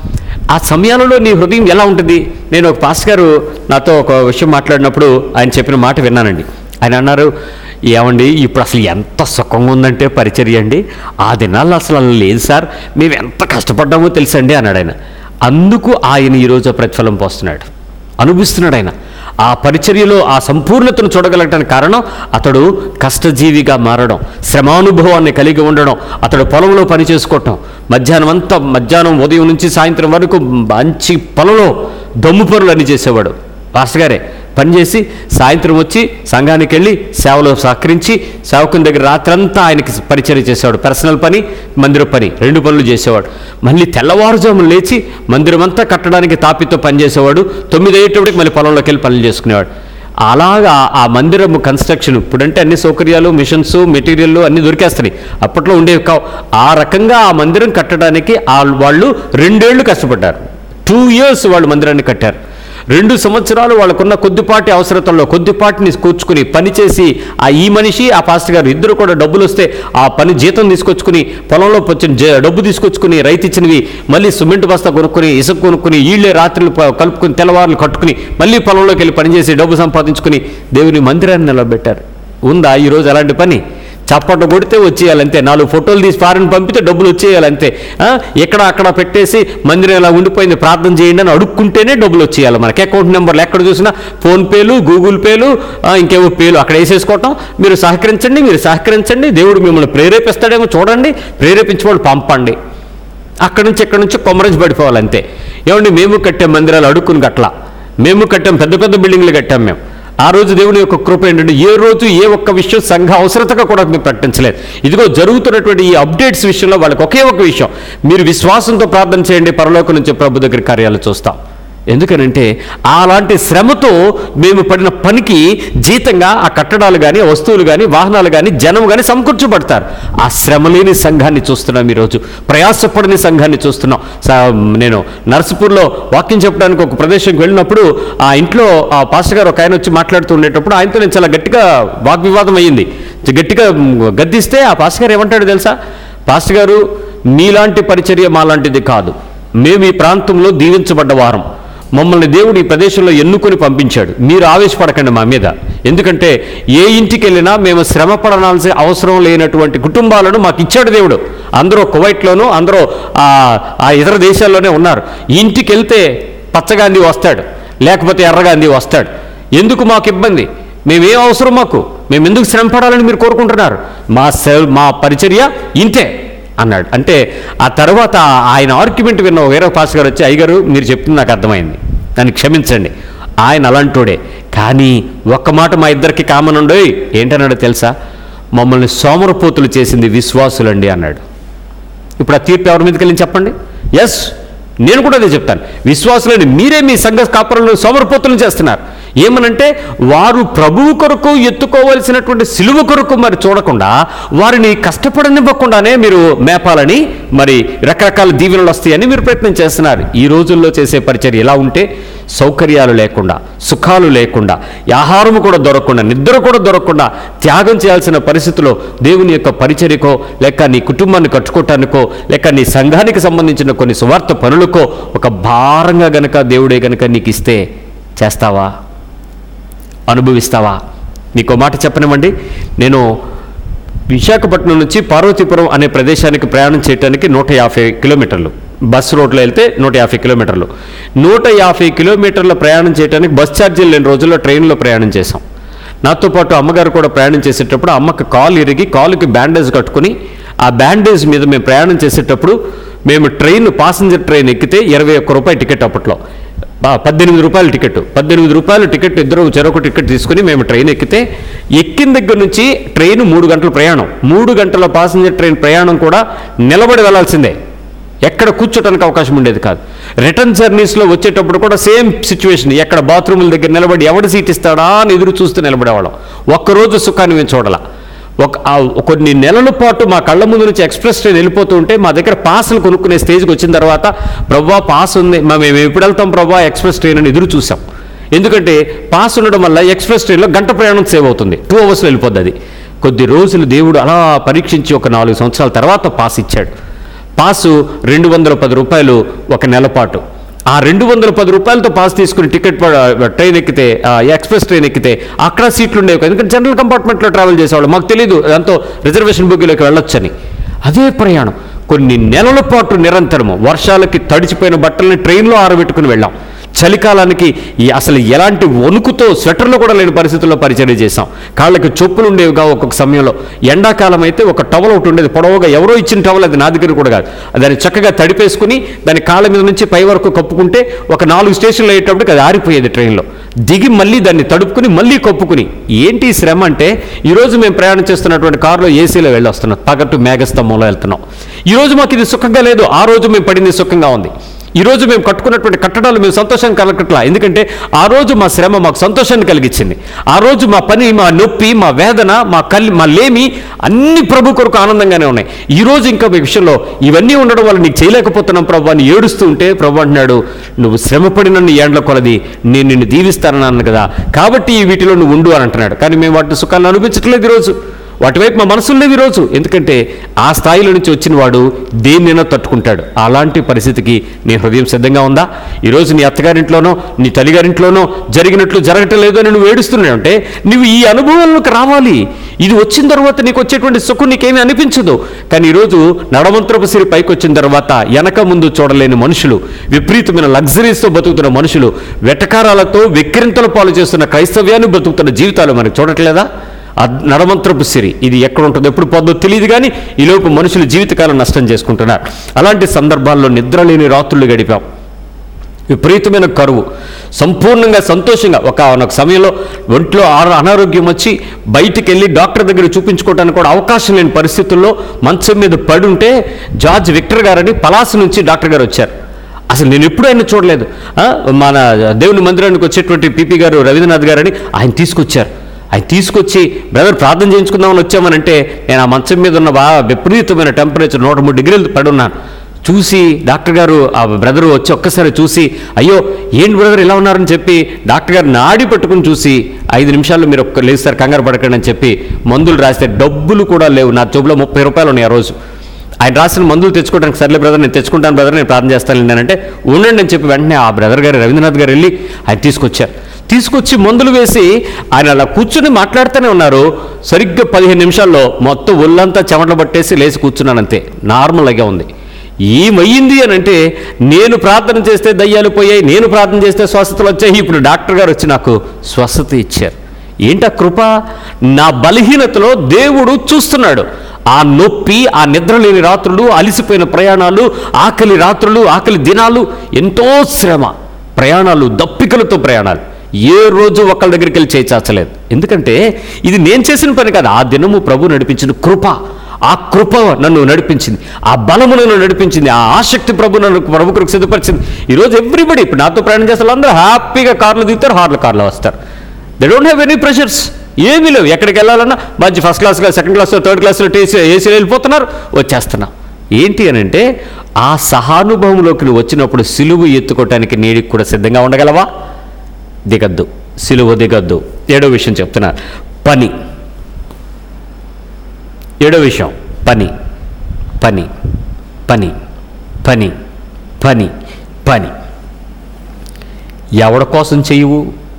A: ఆ సమయాలలో నీ హృదయం ఎలా ఉంటుంది నేను ఒక పాస్ గారు నాతో ఒక విషయం మాట్లాడినప్పుడు ఆయన చెప్పిన మాట విన్నానండి ఆయన అన్నారు ఏమండి ఇప్పుడు అసలు ఎంత సుఖంగా ఉందంటే పరిచర్య అండి ఆ దినాల్లో అసలు అలా లేదు సార్ మేము ఎంత కష్టపడ్డామో తెలుసండి అన్నాడు ఆయన అందుకు ఆయన ఈరోజు ప్రతిఫలం పోస్తున్నాడు అనుభవిస్తున్నాడు ఆయన ఆ పరిచర్యలో ఆ సంపూర్ణతను చూడగలగటానికి కారణం అతడు కష్టజీవిగా మారడం శ్రమానుభవాన్ని కలిగి ఉండడం అతడు పొలంలో పని చేసుకోవటం మధ్యాహ్నం అంతా మధ్యాహ్నం ఉదయం నుంచి సాయంత్రం వరకు మంచి పొలంలో దమ్ము పనులు అన్ని చేసేవాడు పాస్టర్ గారే పనిచేసి సాయంత్రం వచ్చి సంఘానికి వెళ్ళి సేవలో సహకరించి సేవకుని దగ్గర రాత్రంతా ఆయనకి పరిచయం చేసేవాడు పర్సనల్ పని మందిర పని రెండు పనులు చేసేవాడు మళ్ళీ తెల్లవారుజామున లేచి మందిరం అంతా కట్టడానికి తాపితో పనిచేసేవాడు తొమ్మిది అయ్యేటప్పటికి మళ్ళీ పొలంలోకి వెళ్ళి పనులు చేసుకునేవాడు అలాగా ఆ మందిరం కన్స్ట్రక్షన్ ఇప్పుడంటే అన్ని సౌకర్యాలు మిషన్స్ మెటీరియల్ అన్ని దొరికేస్తున్నాయి అప్పట్లో ఉండేవి కావు ఆ రకంగా ఆ మందిరం కట్టడానికి ఆ వాళ్ళు రెండేళ్లు కష్టపడ్డారు టూ ఇయర్స్ వాళ్ళు మందిరాన్ని కట్టారు రెండు సంవత్సరాలు వాళ్ళకున్న కొద్దిపాటి అవసరతల్లో కొద్దిపాటిని కూర్చుకుని పనిచేసి ఆ ఈ మనిషి ఆ పాస్టర్ గారు ఇద్దరు కూడా డబ్బులు వస్తే ఆ పని జీతం తీసుకొచ్చుకుని పొలంలో వచ్చిన జ- డబ్బు తీసుకొచ్చుకుని రైతు ఇచ్చినవి మళ్ళీ సిమెంట్ బస్తా కొనుక్కొని ఇసుక కొనుక్కొని ఈళ్ళే రాత్రులు ప- కలుపుకొని తెల్లవారులు కట్టుకుని మళ్ళీ పొలంలోకి వెళ్ళి పనిచేసి డబ్బు సంపాదించుకుని దేవుని మందిరాన్ని నిలబెట్టారు ఉందా ఈరోజు అలాంటి పని చప్పట్లు కొడితే వచ్చేయాలంతే నాలుగు ఫోటోలు తీసి ఫారెన్ పంపితే డబ్బులు వచ్చేయాలంతే ఆ, ఎక్కడ అక్కడ పెట్టేసి మందిరం ఇలా ఉండిపోయింది ప్రార్థన చేయండి అని అడుక్కుంటేనే డబ్బులు వచ్చేయాలి మనకి అకౌంట్ నెంబర్లు ఎక్కడ చూసినా ఫోన్పేలు గూగుల్ పేలు ఆ, ఇంకేవో పేలు అక్కడ వేసేసుకోవటం మీరు సహకరించండి మీరు సహకరించండి దేవుడు మిమ్మల్ని ప్రేరేపిస్తాడేమో చూడండి ప్రేరేపించి వాళ్ళు పంపండి అక్కడి నుంచి ఎక్కడి నుంచి కొమరజ్ పడిపోవాలి అంతే ఏమండి మేము కట్టాం మందిరాలు అడుక్కుని గట్ల మేము కట్టాం పెద్ద పెద్ద బిల్డింగ్లు కట్టాం మేము ఆ రోజు దేవుని యొక్క కృప ఏంటంటే ఏ రోజు ఏ ఒక్క విషయం సంఘ అవసరతగా కూడా మేము ప్రకటించలేదు ఇదిగో జరుగుతున్నటువంటి ఈ అప్డేట్స్ విషయంలో వాళ్ళకి ఒకే ఒక విషయం మీరు విశ్వాసంతో ప్రార్థన చేయండి పరలోకం నుంచి ప్రభు దగ్గర కార్యాలు చూస్తాం ఎందుకనంటే అలాంటి శ్రమతో మేము పడిన పనికి జీతంగా ఆ కట్టడాలు కానీ వస్తువులు కానీ వాహనాలు కానీ జనం కానీ సమకూర్చబడతారు ఆ శ్రమ లేని సంఘాన్ని చూస్తున్నాం ఈరోజు ప్రయాసపడని సంఘాన్ని చూస్తున్నాం సా- నేను నర్సపూర్లో వాక్యం చెప్పడానికి ఒక ప్రదేశంకి వెళ్ళినప్పుడు ఆ ఇంట్లో ఆ పాస్టర్ గారు ఒక ఆయన వచ్చి మాట్లాడుతూ ఉండేటప్పుడు ఆయనతో నేను చాలా గట్టిగా వాగ్వివాదం అయ్యింది గట్టిగా గద్దిస్తే ఆ పాస్టర్ గారు ఏమంటాడు తెలుసా పాస్టర్ గారు మీలాంటి పరిచర్య మాలాంటిది కాదు మేము ఈ ప్రాంతంలో దీవించబడ్డ వారం మమ్మల్ని దేవుడు ఈ ప్రదేశంలో ఎన్నుకొని పంపించాడు మీరు ఆవేశపడకండి మా మీద ఎందుకంటే ఏ ఇంటికి వెళ్ళినా మేము శ్రమ పడాల్సిన అవసరం లేనటువంటి కుటుంబాలను మాకు ఇచ్చాడు దేవుడు అందరూ కువైట్లోనూ అందరూ ఆ ఆ ఇతర దేశాల్లోనే ఉన్నారు ఇంటికి వెళ్తే పచ్చగాంధీ వస్తాడు లేకపోతే ఎర్రగాంధీ వస్తాడు ఎందుకు మాకు ఇబ్బంది మేమేం అవసరం మాకు మేము ఎందుకు శ్రమ పడాలని మీరు కోరుకుంటున్నారు మా సెల్ మా పరిచర్య ఇంతే అన్నాడు అంటే ఆ తర్వాత ఆయన ఆర్గ్యుమెంట్ విన్న వేరే పాస్ గారు వచ్చి అయ్యగారు మీరు చెప్తుంది నాకు అర్థమైంది దాన్ని క్షమించండి ఆయన అలాంటోడే కానీ ఒక్క మాట మా ఇద్దరికి కామన్ ఉండోయ్ ఏంటన్నాడు తెలుసా మమ్మల్ని సోమరపోతులు చేసింది విశ్వాసులండి అన్నాడు ఇప్పుడు ఆ తీర్పు ఎవరి మీదకి వెళ్ళి చెప్పండి ఎస్ నేను కూడా అదే చెప్తాను విశ్వాసులని మీరే మీ సంఘ కాపురంలో సోమరపోతులను చేస్తున్నారు ఏమనంటే వారు ప్రభువు కొరకు ఎత్తుకోవలసినటువంటి సిలువ కొరకు మరి చూడకుండా వారిని కష్టపడనివ్వకుండానే మీరు మేపాలని మరి రకరకాల దీవెనలు వస్తాయని మీరు ప్రయత్నం చేస్తున్నారు ఈ రోజుల్లో చేసే పరిచర్య ఎలా ఉంటే సౌకర్యాలు లేకుండా సుఖాలు లేకుండా ఆహారము కూడా దొరకకుండా నిద్ర కూడా దొరకకుండా త్యాగం చేయాల్సిన పరిస్థితిలో దేవుని యొక్క పరిచర్యకో లేక నీ కుటుంబాన్ని కట్టుకోవటానికో లేక నీ సంఘానికి సంబంధించిన కొన్ని సువార్త పనులకో ఒక భారంగా గనక దేవుడే గనక నీకు ఇస్తే చేస్తావా అనుభవిస్తావా మీకు మాట చెప్పనివ్వండి నేను విశాఖపట్నం నుంచి పార్వతీపురం అనే ప్రదేశానికి ప్రయాణం చేయడానికి నూట యాభై కిలోమీటర్లు బస్ రోడ్లో వెళ్తే నూట యాభై కిలోమీటర్లు నూట యాభై కిలోమీటర్ల ప్రయాణం చేయడానికి బస్ ఛార్జీలు లేని రోజుల్లో ట్రైన్లో ప్రయాణం చేశాం నాతో పాటు అమ్మగారు కూడా ప్రయాణం చేసేటప్పుడు అమ్మకి కాలు ఇరిగి కాలుకి బ్యాండేజ్ కట్టుకుని ఆ బ్యాండేజ్ మీద మేము ప్రయాణం చేసేటప్పుడు మేము ట్రైన్ పాసింజర్ ట్రైన్ ఎక్కితే ఇరవై ఒక్క రూపాయి టికెట్ అప్పట్లో బా పద్దెనిమిది రూపాయల టికెట్ పద్దెనిమిది రూపాయల టికెట్ ఇద్దరు చెరొక టికెట్ తీసుకుని మేము ట్రైన్ ఎక్కితే ఎక్కిన దగ్గర నుంచి ట్రైన్ మూడు గంటల ప్రయాణం మూడు గంటల పాసింజర్ ట్రైన్ ప్రయాణం కూడా నిలబడి వెళ్ళాల్సిందే ఎక్కడ కూర్చోటానికి అవకాశం ఉండేది కాదు రిటర్న్ జర్నీస్లో వచ్చేటప్పుడు కూడా సేమ్ సిచ్యువేషన్ ఎక్కడ బాత్రూముల దగ్గర నిలబడి ఎవడు సీట్ ఇస్తాడా అని ఎదురు చూస్తూ నిలబడేవాళ్ళం ఒక్కరోజు సుఖాన్ని మేము చూడాల ఒక ఆ కొన్ని నెలల పాటు మా కళ్ళ ముందు నుంచి ఎక్స్ప్రెస్ ట్రైన్ వెళ్ళిపోతూ ఉంటే మా దగ్గర పాసులు కొనుక్కునే స్టేజ్కి వచ్చిన తర్వాత ప్రభా పాస్ ఉంది మా మేము ఎప్పుడు వెళ్తాం ప్రభా ఎక్స్ప్రెస్ ట్రైన్ అని ఎదురు చూసాం ఎందుకంటే పాస్ ఉండడం వల్ల ఎక్స్ప్రెస్ ట్రైన్లో గంట ప్రయాణం సేవ్ అవుతుంది టూ అవర్స్లో వెళ్ళిపోద్ది అది కొద్ది రోజులు దేవుడు అలా పరీక్షించి ఒక నాలుగు సంవత్సరాల తర్వాత పాస్ ఇచ్చాడు పాసు రెండు వందల పది రూపాయలు ఒక నెల పాటు ఆ రెండు వందల పది రూపాయలతో పాస్ తీసుకుని టికెట్ ప- ట్రైన్ ఎక్కితే ఆ ఎక్స్ప్రెస్ ట్రైన్ ఎక్కితే అక్కడ సీట్లు ఉండేవి కాదు. ఎందుకంటే జనరల్ కంపార్ట్మెంట్లో ట్రావెల్ చేసేవాళ్ళు మాకు తెలియదు దాంతో రిజర్వేషన్ బుగ్గీలోకి వెళ్ళొచ్చని అదే ప్రయాణం కొన్ని నెలల పాటు నిరంతరము వర్షాలకి తడిచిపోయిన బట్టల్ని ట్రైన్లో ఆరబెట్టుకుని వెళ్ళాం చలికాలానికి ఈ అసలు ఎలాంటి వణుకుతో స్వెటర్లు కూడా లేని పరిస్థితుల్లో పరిచయం చేశాం కాళ్ళకి చొప్పులు ఉండేవిగా ఒక్కొక్క సమయంలో ఎండాకాలం అయితే ఒక టవల్ ఒకటి ఉండేది పొడవుగా ఎవరో ఇచ్చిన టవల్ అది నా దగ్గర కూడా కాదు దాన్ని చక్కగా తడిపేసుకుని దాని కాళ్ళ మీద నుంచి పై వరకు కప్పుకుంటే ఒక నాలుగు స్టేషన్లు అయ్యేటప్పటికి అది ఆరిపోయేది ట్రైన్లో దిగి మళ్ళీ దాన్ని తడుపుకుని మళ్ళీ కప్పుకుని ఏంటి ఈ శ్రమ అంటే ఈరోజు మేము ప్రయాణం చేస్తున్నటువంటి కారులో ఏసీలో వెళ్ళి వస్తున్నాం పగట్టు మేఘస్తంభంలో వెళ్తున్నాం ఈరోజు మాకు ఇది సుఖంగా లేదు ఆ రోజు మేము పడింది సుఖంగా ఉంది ఈ రోజు మేము కట్టుకున్నటువంటి కట్టడాలు మేము సంతోషం కలగట్లా ఎందుకంటే ఆ రోజు మా శ్రమ మాకు సంతోషాన్ని కలిగించింది ఆ రోజు మా పని మా నొప్పి మా వేదన మా కలి మా లేమి అన్ని ప్రభు కొరకు ఆనందంగానే ఉన్నాయి ఈ రోజు ఇంకా మీ విషయంలో ఇవన్నీ ఉండడం వల్ల నీకు చేయలేకపోతున్నాం ప్రభు అని ఏడుస్తూ ఉంటే ప్రభు అంటున్నాడు నువ్వు శ్రమపడిన నీ ఏండ్ల కొలది నేను నిన్ను దీవిస్తానన్నాను కదా కాబట్టి ఈ వీటిలో నువ్వు ఉండు అని అంటున్నాడు కానీ మేము వాటి సుఖాలను అనిపించట్లేదు ఈరోజు వాటి వైపు మా మనసులు లేవు ఈరోజు ఎందుకంటే ఆ స్థాయిలో నుంచి వచ్చిన వాడు దేన్నైనా తట్టుకుంటాడు అలాంటి పరిస్థితికి నీ హృదయం సిద్ధంగా ఉందా ఈరోజు నీ అత్తగారింట్లోనో నీ తల్లిగారింట్లోనో జరిగినట్లు జరగటం లేదు అని నువ్వు ఏడుస్తున్నావు అంటే నువ్వు ఈ అనుభవంలోకి రావాలి ఇది వచ్చిన తర్వాత నీకు వచ్చేటువంటి సుఖం నీకేమీ అనిపించదు కానీ ఈరోజు నడమంత్రపు సిరి పైకి వచ్చిన తర్వాత వెనక ముందు చూడలేని మనుషులు విపరీతమైన లగ్జరీస్తో బతుకుతున్న మనుషులు వెటకారాలతో వెక్కిరింతల పాలు చేస్తున్న క్రైస్తవ్యాన్ని బతుకుతున్న జీవితాలు మనకు చూడట్లేదా అద్- నడమంత్రపు సిరి ఇది ఎక్కడ ఉంటుందో ఎప్పుడు పోద్దో తెలియదు కానీ ఈలోపు మనుషులు జీవితకాలం నష్టం చేసుకుంటున్నారు అలాంటి సందర్భాల్లో నిద్రలేని రాత్రులు గడిపాం విపరీతమైన కరువు సంపూర్ణంగా సంతోషంగా ఒక ఒక సమయంలో ఒంట్లో ఆ- అనారోగ్యం వచ్చి బయటికి వెళ్ళి డాక్టర్ దగ్గర చూపించుకోవడానికి కూడా అవకాశం లేని పరిస్థితుల్లో మంచం మీద పడి ఉంటే జార్జ్ విక్టర్ గారని పలాస నుంచి డాక్టర్ గారు వచ్చారు అసలు నేను ఎప్పుడు ఆయన చూడలేదు ఆ, మన దేవుని మందిరానికి వచ్చేటువంటి పిపి గారు రవీంద్రనాథ్ గారని ఆయన తీసుకొచ్చారు ఆయన తీసుకొచ్చి బ్రదర్ ప్రార్థన చేయించుకుందామని వచ్చామనంటే నేను ఆ మంచం మీద ఉన్న బాగా విపరీతమైన టెంపరేచర్ నూట మూడు డిగ్రీలు పడున్నాను చూసి డాక్టర్ గారు ఆ బ్రదరు వచ్చి ఒక్కసారి చూసి అయ్యో ఏంటి బ్రదర్ ఇలా ఉన్నారని చెప్పి డాక్టర్ గారు నాడి పట్టుకుని చూసి ఐదు నిమిషాల్లో మీరు ఒక్క లేదు సార్ కంగారు పడకండి అని చెప్పి మందులు రాస్తే డబ్బులు కూడా లేవు నా జోబులో ముప్పై రూపాయలు ఉన్నాయి ఆ రోజు ఆయన రాసిన మందులు తెచ్చుకోవడానికి సర్లే బ్రదర్ నేను తెచ్చుకుంటాను బ్రదర్ నేను ప్రార్థన చేస్తాను అంటే ఉండండి అని చెప్పి వెంటనే ఆ బ్రదర్ గారు రవీంద్రనాథ్ గారు వెళ్ళి ఆయన తీసుకొచ్చారు తీసుకొచ్చి మందులు వేసి ఆయన అలా కూర్చుని మాట్లాడుతూనే ఉన్నారు సరిగ్గా పదిహేను నిమిషాల్లో మొత్తం ఒళ్ళంతా చెమటలు పట్టేసి లేచి కూర్చున్నాను అంతే నార్మల్గా ఉంది ఏమయ్యింది అని అంటే నేను ప్రార్థన చేస్తే దయ్యాలు పోయాయి నేను ప్రార్థన చేస్తే స్వస్థతలు వచ్చాయి ఇప్పుడు డాక్టర్ గారు వచ్చి నాకు స్వస్థత ఇచ్చారు ఏంట కృప నా బలహీనతలో దేవుడు చూస్తున్నాడు ఆ నొప్పి ఆ నిద్ర లేని రాత్రులు అలిసిపోయిన ప్రయాణాలు ఆకలి రాత్రులు ఆకలి దినాలు ఎంతో శ్రమ ప్రయాణాలు దప్పికలతో ప్రయాణాలు ఏ రోజు ఒకళ్ళ దగ్గరికి వెళ్ళి చేయించలేదు ఎందుకంటే ఇది నేను చేసిన పని కాదు ఆ దినము ప్రభు నడిపించిన కృప ఆ కృప నన్ను నడిపించింది ఆ బలము నన్ను నడిపించింది ఆ ఆసక్తి ప్రభు నన్ను ప్రభు కొరకు సిద్ధపరిచింది ఈరోజు ఎవ్రీబడి ఇప్పుడు నాతో ప్రయాణం చేసే వాళ్ళందరూ హ్యాపీగా కార్లు దిగుతారు హార్ల కార్లో వస్తారు they don't have any pressures ఏమీ లేవు ఎక్కడికి వెళ్ళాలన్నా మంచి ఫస్ట్ క్లాస్గా సెకండ్ క్లాస్లో థర్డ్ క్లాస్లో ఏసీ ఏసీలో వెళ్ళిపోతున్నారు వచ్చేస్తున్నాం ఏంటి అని అంటే ఆ సహానుభవంలోకి నువ్వు వచ్చినప్పుడు సిలువు ఎత్తుకోవటానికి నీడికి కూడా సిద్ధంగా ఉండగలవా దిగద్దు సిలువ దిగద్దు ఏడో విషయం చెప్తున్నా పని ఏడో విషయం పని పని పని పని పని పని ఎవడ కోసం చెయ్యవు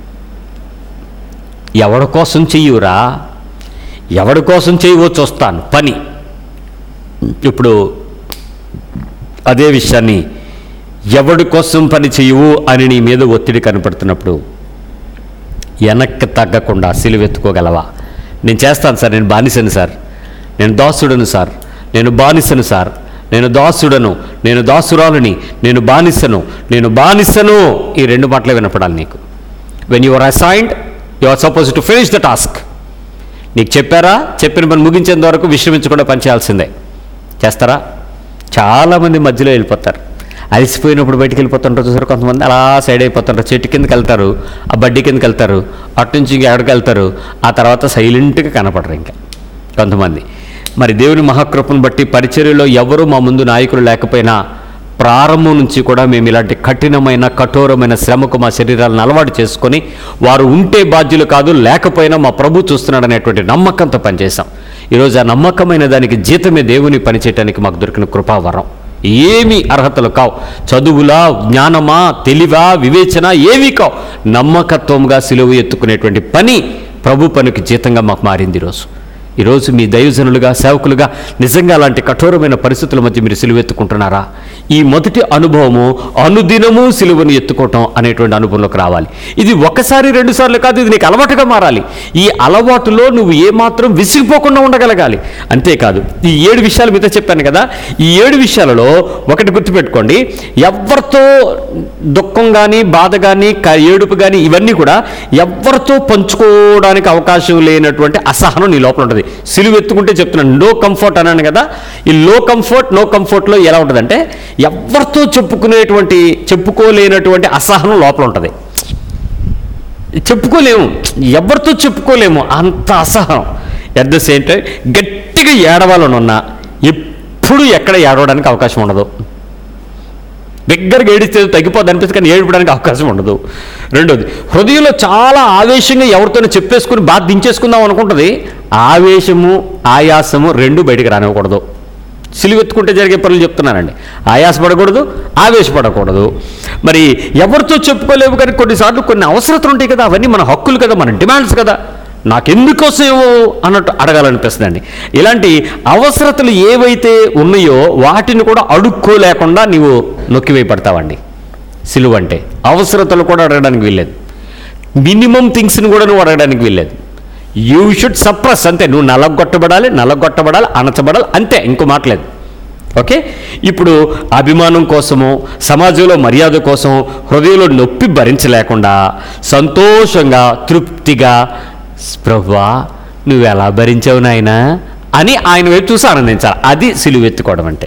A: ఎవడి కోసం చెయ్యురా ఎవడి కోసం చేయవో చూస్తాను పని ఇప్పుడు అదే విషయాన్ని ఎవడి కోసం పని చేయవు అని నీ మీద ఒత్తిడి కనపడుతున్నప్పుడు వెనక్కి తగ్గకుండా సిలువెత్తుకోగలవా నేను చేస్తాను సార్ నేను బానిసను సార్ నేను దాసుడను సార్ నేను బానిసను సార్ నేను దాసుడను నేను దాసురాలని నేను బానిసను నేను బానిసను ఈ రెండు మాటలే వినపడాలి నీకు when you are assigned you are suppose to finish the task నీకు చెప్పారా చెప్పిన పని ముగించేంత వరకు విశ్రమించకుండా పని చేయాల్సిందే చేస్తారా చాలామంది మధ్యలో వెళ్ళిపోతారు అలసిపోయినప్పుడు బయటికి వెళ్ళిపోతుంటారు చూసారు కొంతమంది అలా సైడ్ అయిపోతుంటారు చెట్టు కిందకి వెళ్తారు ఆ బడ్డీ కిందకి వెళ్తారు అటు నుంచి ఇంక ఎక్కడికి వెళ్తారు ఆ తర్వాత సైలెంట్గా కనపడరు ఇంకా కొంతమంది మరి దేవుని మహాకృపను బట్టి పరిచర్యలో ఎవరు మా ముందు నాయకులు లేకపోయినా ప్రారంభం నుంచి కూడా మేము ఇలాంటి కఠినమైన కఠోరమైన శ్రమకు మా శరీరాలను అలవాటు చేసుకొని వారు ఉంటే బాధ్యులు కాదు లేకపోయినా మా ప్రభు చూస్తున్నాడు అనేటువంటి నమ్మకంతో పనిచేశాం ఈరోజు ఆ నమ్మకమైన దానికి జీతమే దేవుని పనిచేయటానికి మాకు దొరికిన కృపావరం ఏమి అర్హతలు కావు చదువులా జ్ఞానమా తెలివా వివేచన ఏమీ కావు నమ్మకత్వంగా సిలువ ఎత్తుకునేటువంటి పని ప్రభు పనికి జీతంగా మాకు మారింది ఈరోజు ఈరోజు మీ దైవజనులుగా సేవకులుగా నిజంగా అలాంటి కఠోరమైన పరిస్థితుల మధ్య మీరు సిలువ ఎత్తుకుంటున్నారా ఈ మొదటి అనుభవము అనుదినము సిలువను ఎత్తుకోవటం అనేటువంటి అనుభవంలోకి రావాలి ఇది ఒకసారి రెండు సార్లు కాదు ఇది నీకు అలవాటుగా మారాలి ఈ అలవాటులో నువ్వు ఏమాత్రం విసిగిపోకుండా ఉండగలగాలి అంతేకాదు ఈ ఏడు విషయాలు మీతో చెప్పాను కదా ఈ ఏడు విషయాలలో ఒకటి గుర్తుపెట్టుకోండి ఎవరితో దుఃఖం కానీ బాధ కానీ ఏడుపు కానీ ఇవన్నీ కూడా ఎవరితో పంచుకోవడానికి అవకాశం లేనటువంటి అసహనం నీ లోపల ఉంటుంది సిలువ ఎత్తుకుంటే చెప్తున్నాను నో కంఫర్ట్ అన్నాను కదా ఈ లో కంఫర్ట్ నో కంఫర్ట్లో ఎలా ఉంటుందంటే ఎవరితో చెప్పుకునేటువంటి చెప్పుకోలేనటువంటి అసహనం లోపల ఉంటుంది చెప్పుకోలేము ఎవరితో చెప్పుకోలేము అంత అసహనం ఎట్ ద సేమ్ టైం గట్టిగా ఏడవాలని ఉన్నా ఎప్పుడు ఎక్కడ ఏడవడానికి అవకాశం ఉండదు దగ్గరగా ఏడిస్తే తగ్గిపోద్ది అనిపిస్తుంది కానీ ఏడిపడానికి అవకాశం ఉండదు రెండోది హృదయంలో చాలా ఆవేశంగా ఎవరితోనే చెప్పేసుకుని బాధ దించేసుకుందాం అనుకుంటుంది ఆవేశము ఆయాసము రెండు బయటికి రానివ్వకూడదు సిలువెత్తుకుంటే జరిగే పనులు చెప్తున్నానండి ఆయాసపడకూడదు ఆవేశపడకూడదు మరి ఎవరితో చెప్పుకోలేవు కానీ కొన్నిసార్లు కొన్ని అవసరతలు ఉంటాయి కదా అవన్నీ మన హక్కులు కదా మన డిమాండ్స్ కదా నాకెందుకోసం ఏమో అన్నట్టు అడగాలనిపిస్తుందండి ఇలాంటి అవసరతలు ఏవైతే ఉన్నాయో వాటిని కూడా అడుక్కోలేకుండా నీవు నొక్కివేయబడతావండి సిలువ అంటే అవసరతలు కూడా అడగడానికి వీల్లేదు మినిమం థింగ్స్ని కూడా నువ్వు అడగడానికి వీల్లేదు యూ షుడ్ సప్రెస్ అంతే నువ్వు నలగొట్టబడాలి నలగొట్టబడాలి అణచబడాలి అంతే ఇంకో మాట్లేదు ఓకే ఇప్పుడు అభిమానం కోసము సమాజంలో మర్యాద కోసం హృదయంలో నొప్పి భరించలేకుండా సంతోషంగా తృప్తిగా ప్రభువా నువ్వు ఎలా భరించావు నాయనా అని ఆయన వైపు చూసి ఆనందించాలి అది సిలువెత్తుకోవడం అంటే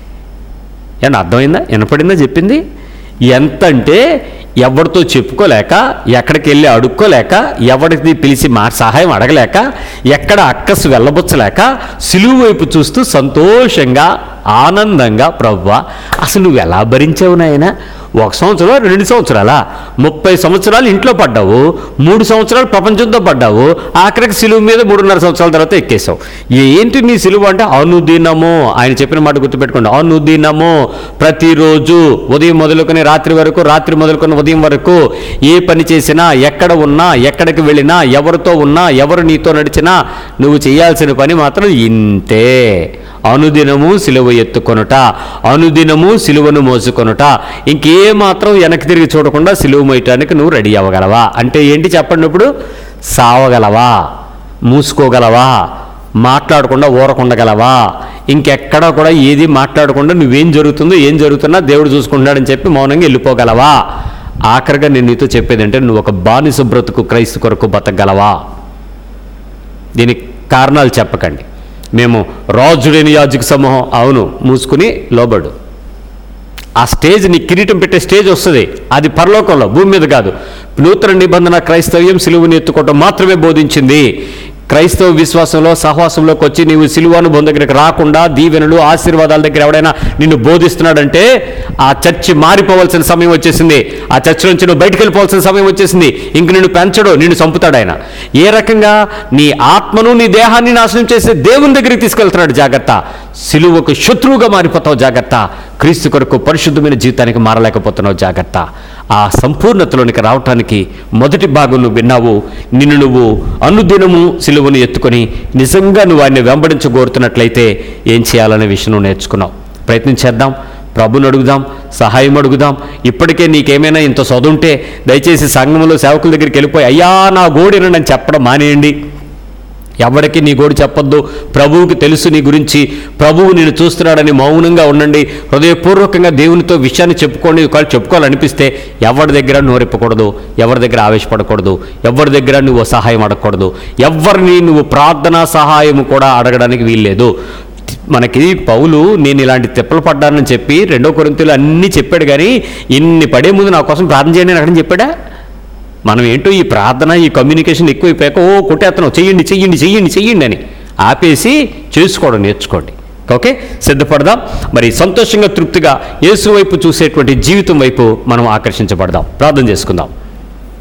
A: ఏమన్నా అర్థమైందా వినపడిందా చెప్పింది ఎంత అంటే ఎవరితో చెప్పుకోలేక ఎక్కడికి వెళ్ళి అడుక్కోలేక ఎవరికి పిలిచి మా సహాయం అడగలేక ఎక్కడ అక్కసు వెళ్ళబుచ్చలేక సిలువు వైపు చూస్తూ సంతోషంగా ఆనందంగా ప్రవ్వ అసలు నువ్వు ఎలా భరించావు నాయనా ఒక సంవత్సరం రెండు సంవత్సరాలా ముప్పై సంవత్సరాలు ఇంట్లో పడ్డావు మూడు సంవత్సరాలు ప్రపంచంతో పడ్డావు ఆఖరికి సిలువు మీద మూడున్నర సంవత్సరాల తర్వాత ఎక్కేసావు ఏంటి నీ సిలువ అంటే అనుదినము ఆయన చెప్పిన మాట గుర్తుపెట్టుకోండి అనుదినము ప్రతిరోజు ఉదయం మొదలుకొని రాత్రి వరకు రాత్రి మొదలుకొని ఉదయం వరకు ఏ పని చేసినా ఎక్కడ ఉన్నా ఎక్కడికి వెళ్ళినా ఎవరితో ఉన్నా ఎవరు నీతో నడిచినా నువ్వు చేయాల్సిన పని మాత్రం ఇంతే అనుదినము సిలువ ఎత్తుకొనుట అనుదినము సిలువను మోసుకొనుట ఇంకేమాత్రం వెనక్కి తిరిగి చూడకుండా సిలువ మోయటానికి నువ్వు రెడీ అవ్వగలవా అంటే ఏంటి చెప్పండి ఇప్పుడు సావగలవా మూసుకోగలవా మాట్లాడకుండా ఊరకుండగలవా ఇంకెక్కడా కూడా ఏది మాట్లాడకుండా నువ్వేం జరుగుతుందో ఏం జరుగుతున్నా దేవుడు చూసుకుంటాడని చెప్పి మౌనంగా వెళ్ళిపోగలవా ఆఖరిగా నేను నీతో చెప్పేది అంటే నువ్వు ఒక బానిస బ్రతుకు క్రైస్తు కొరకు బతకగలవా దీనికి కారణాలు చెప్పకండి మేము రాజుడైన యాజక సమూహం అవును మూసుకుని లోబడు ఆ స్టేజ్ నీ కిరీటం పెట్టే స్టేజ్ వస్తుంది అది పరలోకంలో భూమి మీద కాదు నూతన నిబంధన క్రైస్తవ్యం సిలువని ఎత్తుకోవటం మాత్రమే బోధించింది క్రైస్తవ విశ్వాసంలో సహవాసంలోకి వచ్చి నీవు సిలువ అనుభవం దగ్గరికి రాకుండా దీవెనలు ఆశీర్వాదాల దగ్గర ఎవడైనా నిన్ను బోధిస్తున్నాడంటే ఆ చర్చి మారిపోవాల్సిన సమయం వచ్చేసింది ఆ చర్చ్ నుంచి నువ్వు బయటికి వెళ్ళిపోవాల్సిన సమయం వచ్చేసింది ఇంక నిన్ను పెంచడు నిన్ను చంపుతాడు ఆయన ఏ రకంగా నీ ఆత్మను నీ దేహాన్ని నాశనం చేసే దేవుని దగ్గరికి తీసుకెళ్తున్నాడు జాగ్రత్త సిలువకు శత్రువుగా మారిపోతావు జాగ్రత్త క్రీస్తు కొరకు పరిశుద్ధమైన జీవితానికి మారలేకపోతున్నావు జాగ్రత్త ఆ సంపూర్ణతలోనికి రావటానికి మొదటి భాగం నువ్వు విన్నావు నిన్ను నువ్వు అనుదినము సిలువను ఎత్తుకొని నిజంగా నువ్వు ఆయన్ని వెంబడించగోరుతున్నట్లయితే ఏం చేయాలనే విషయం నువ్వు నేర్చుకున్నావు ప్రయత్నం చేద్దాం ప్రభుని అడుగుదాం సహాయం అడుగుదాం ఇప్పటికే నీకేమైనా ఇంత చదువుంటే దయచేసి సంఘంలో సేవకుల దగ్గరికి వెళ్ళిపోయి అయ్యా నా గోడినని అని చెప్పడం మానేయండి ఎవరికి నీ గోడు చెప్పొద్దు ప్రభువుకి తెలుసు నీ గురించి ప్రభువు నేను చూస్తున్నాడని మౌనంగా ఉండండి హృదయపూర్వకంగా దేవునితో విషయాన్ని చెప్పుకోండి ఒకవేళ చెప్పుకోవాలనిపిస్తే ఎవరి దగ్గర నోరెప్పకూడదు ఎవరి దగ్గర ఆవేశపడకూడదు ఎవరి దగ్గర నువ్వు సహాయం అడగకూడదు ఎవరిని నువ్వు ప్రార్థనా సహాయం కూడా అడగడానికి వీల్లేదు మనకి పౌలు నేను ఇలాంటి తిప్పలు పడ్డానని చెప్పి రెండో కొరింతలు అన్నీ చెప్పాడు కానీ ఇన్ని పడే ముందు నా కోసం ప్రార్థన చేయండి అని అక్కడ చెప్పాడా మనం ఏంటో ఈ ప్రార్థన ఈ కమ్యూనికేషన్ ఎక్కువైపోయాక ఓ కొట్టేస్తున్నాం చెయ్యండి చెయ్యండి చెయ్యండి చెయ్యండి అని ఆపేసి చేసుకోవడం నేర్చుకోండి ఓకే సిద్ధపడదాం మరి సంతోషంగా తృప్తిగా యేసు వైపు చూసేటువంటి జీవితం వైపు మనం ఆకర్షించబడదాం ప్రార్థన చేసుకుందాం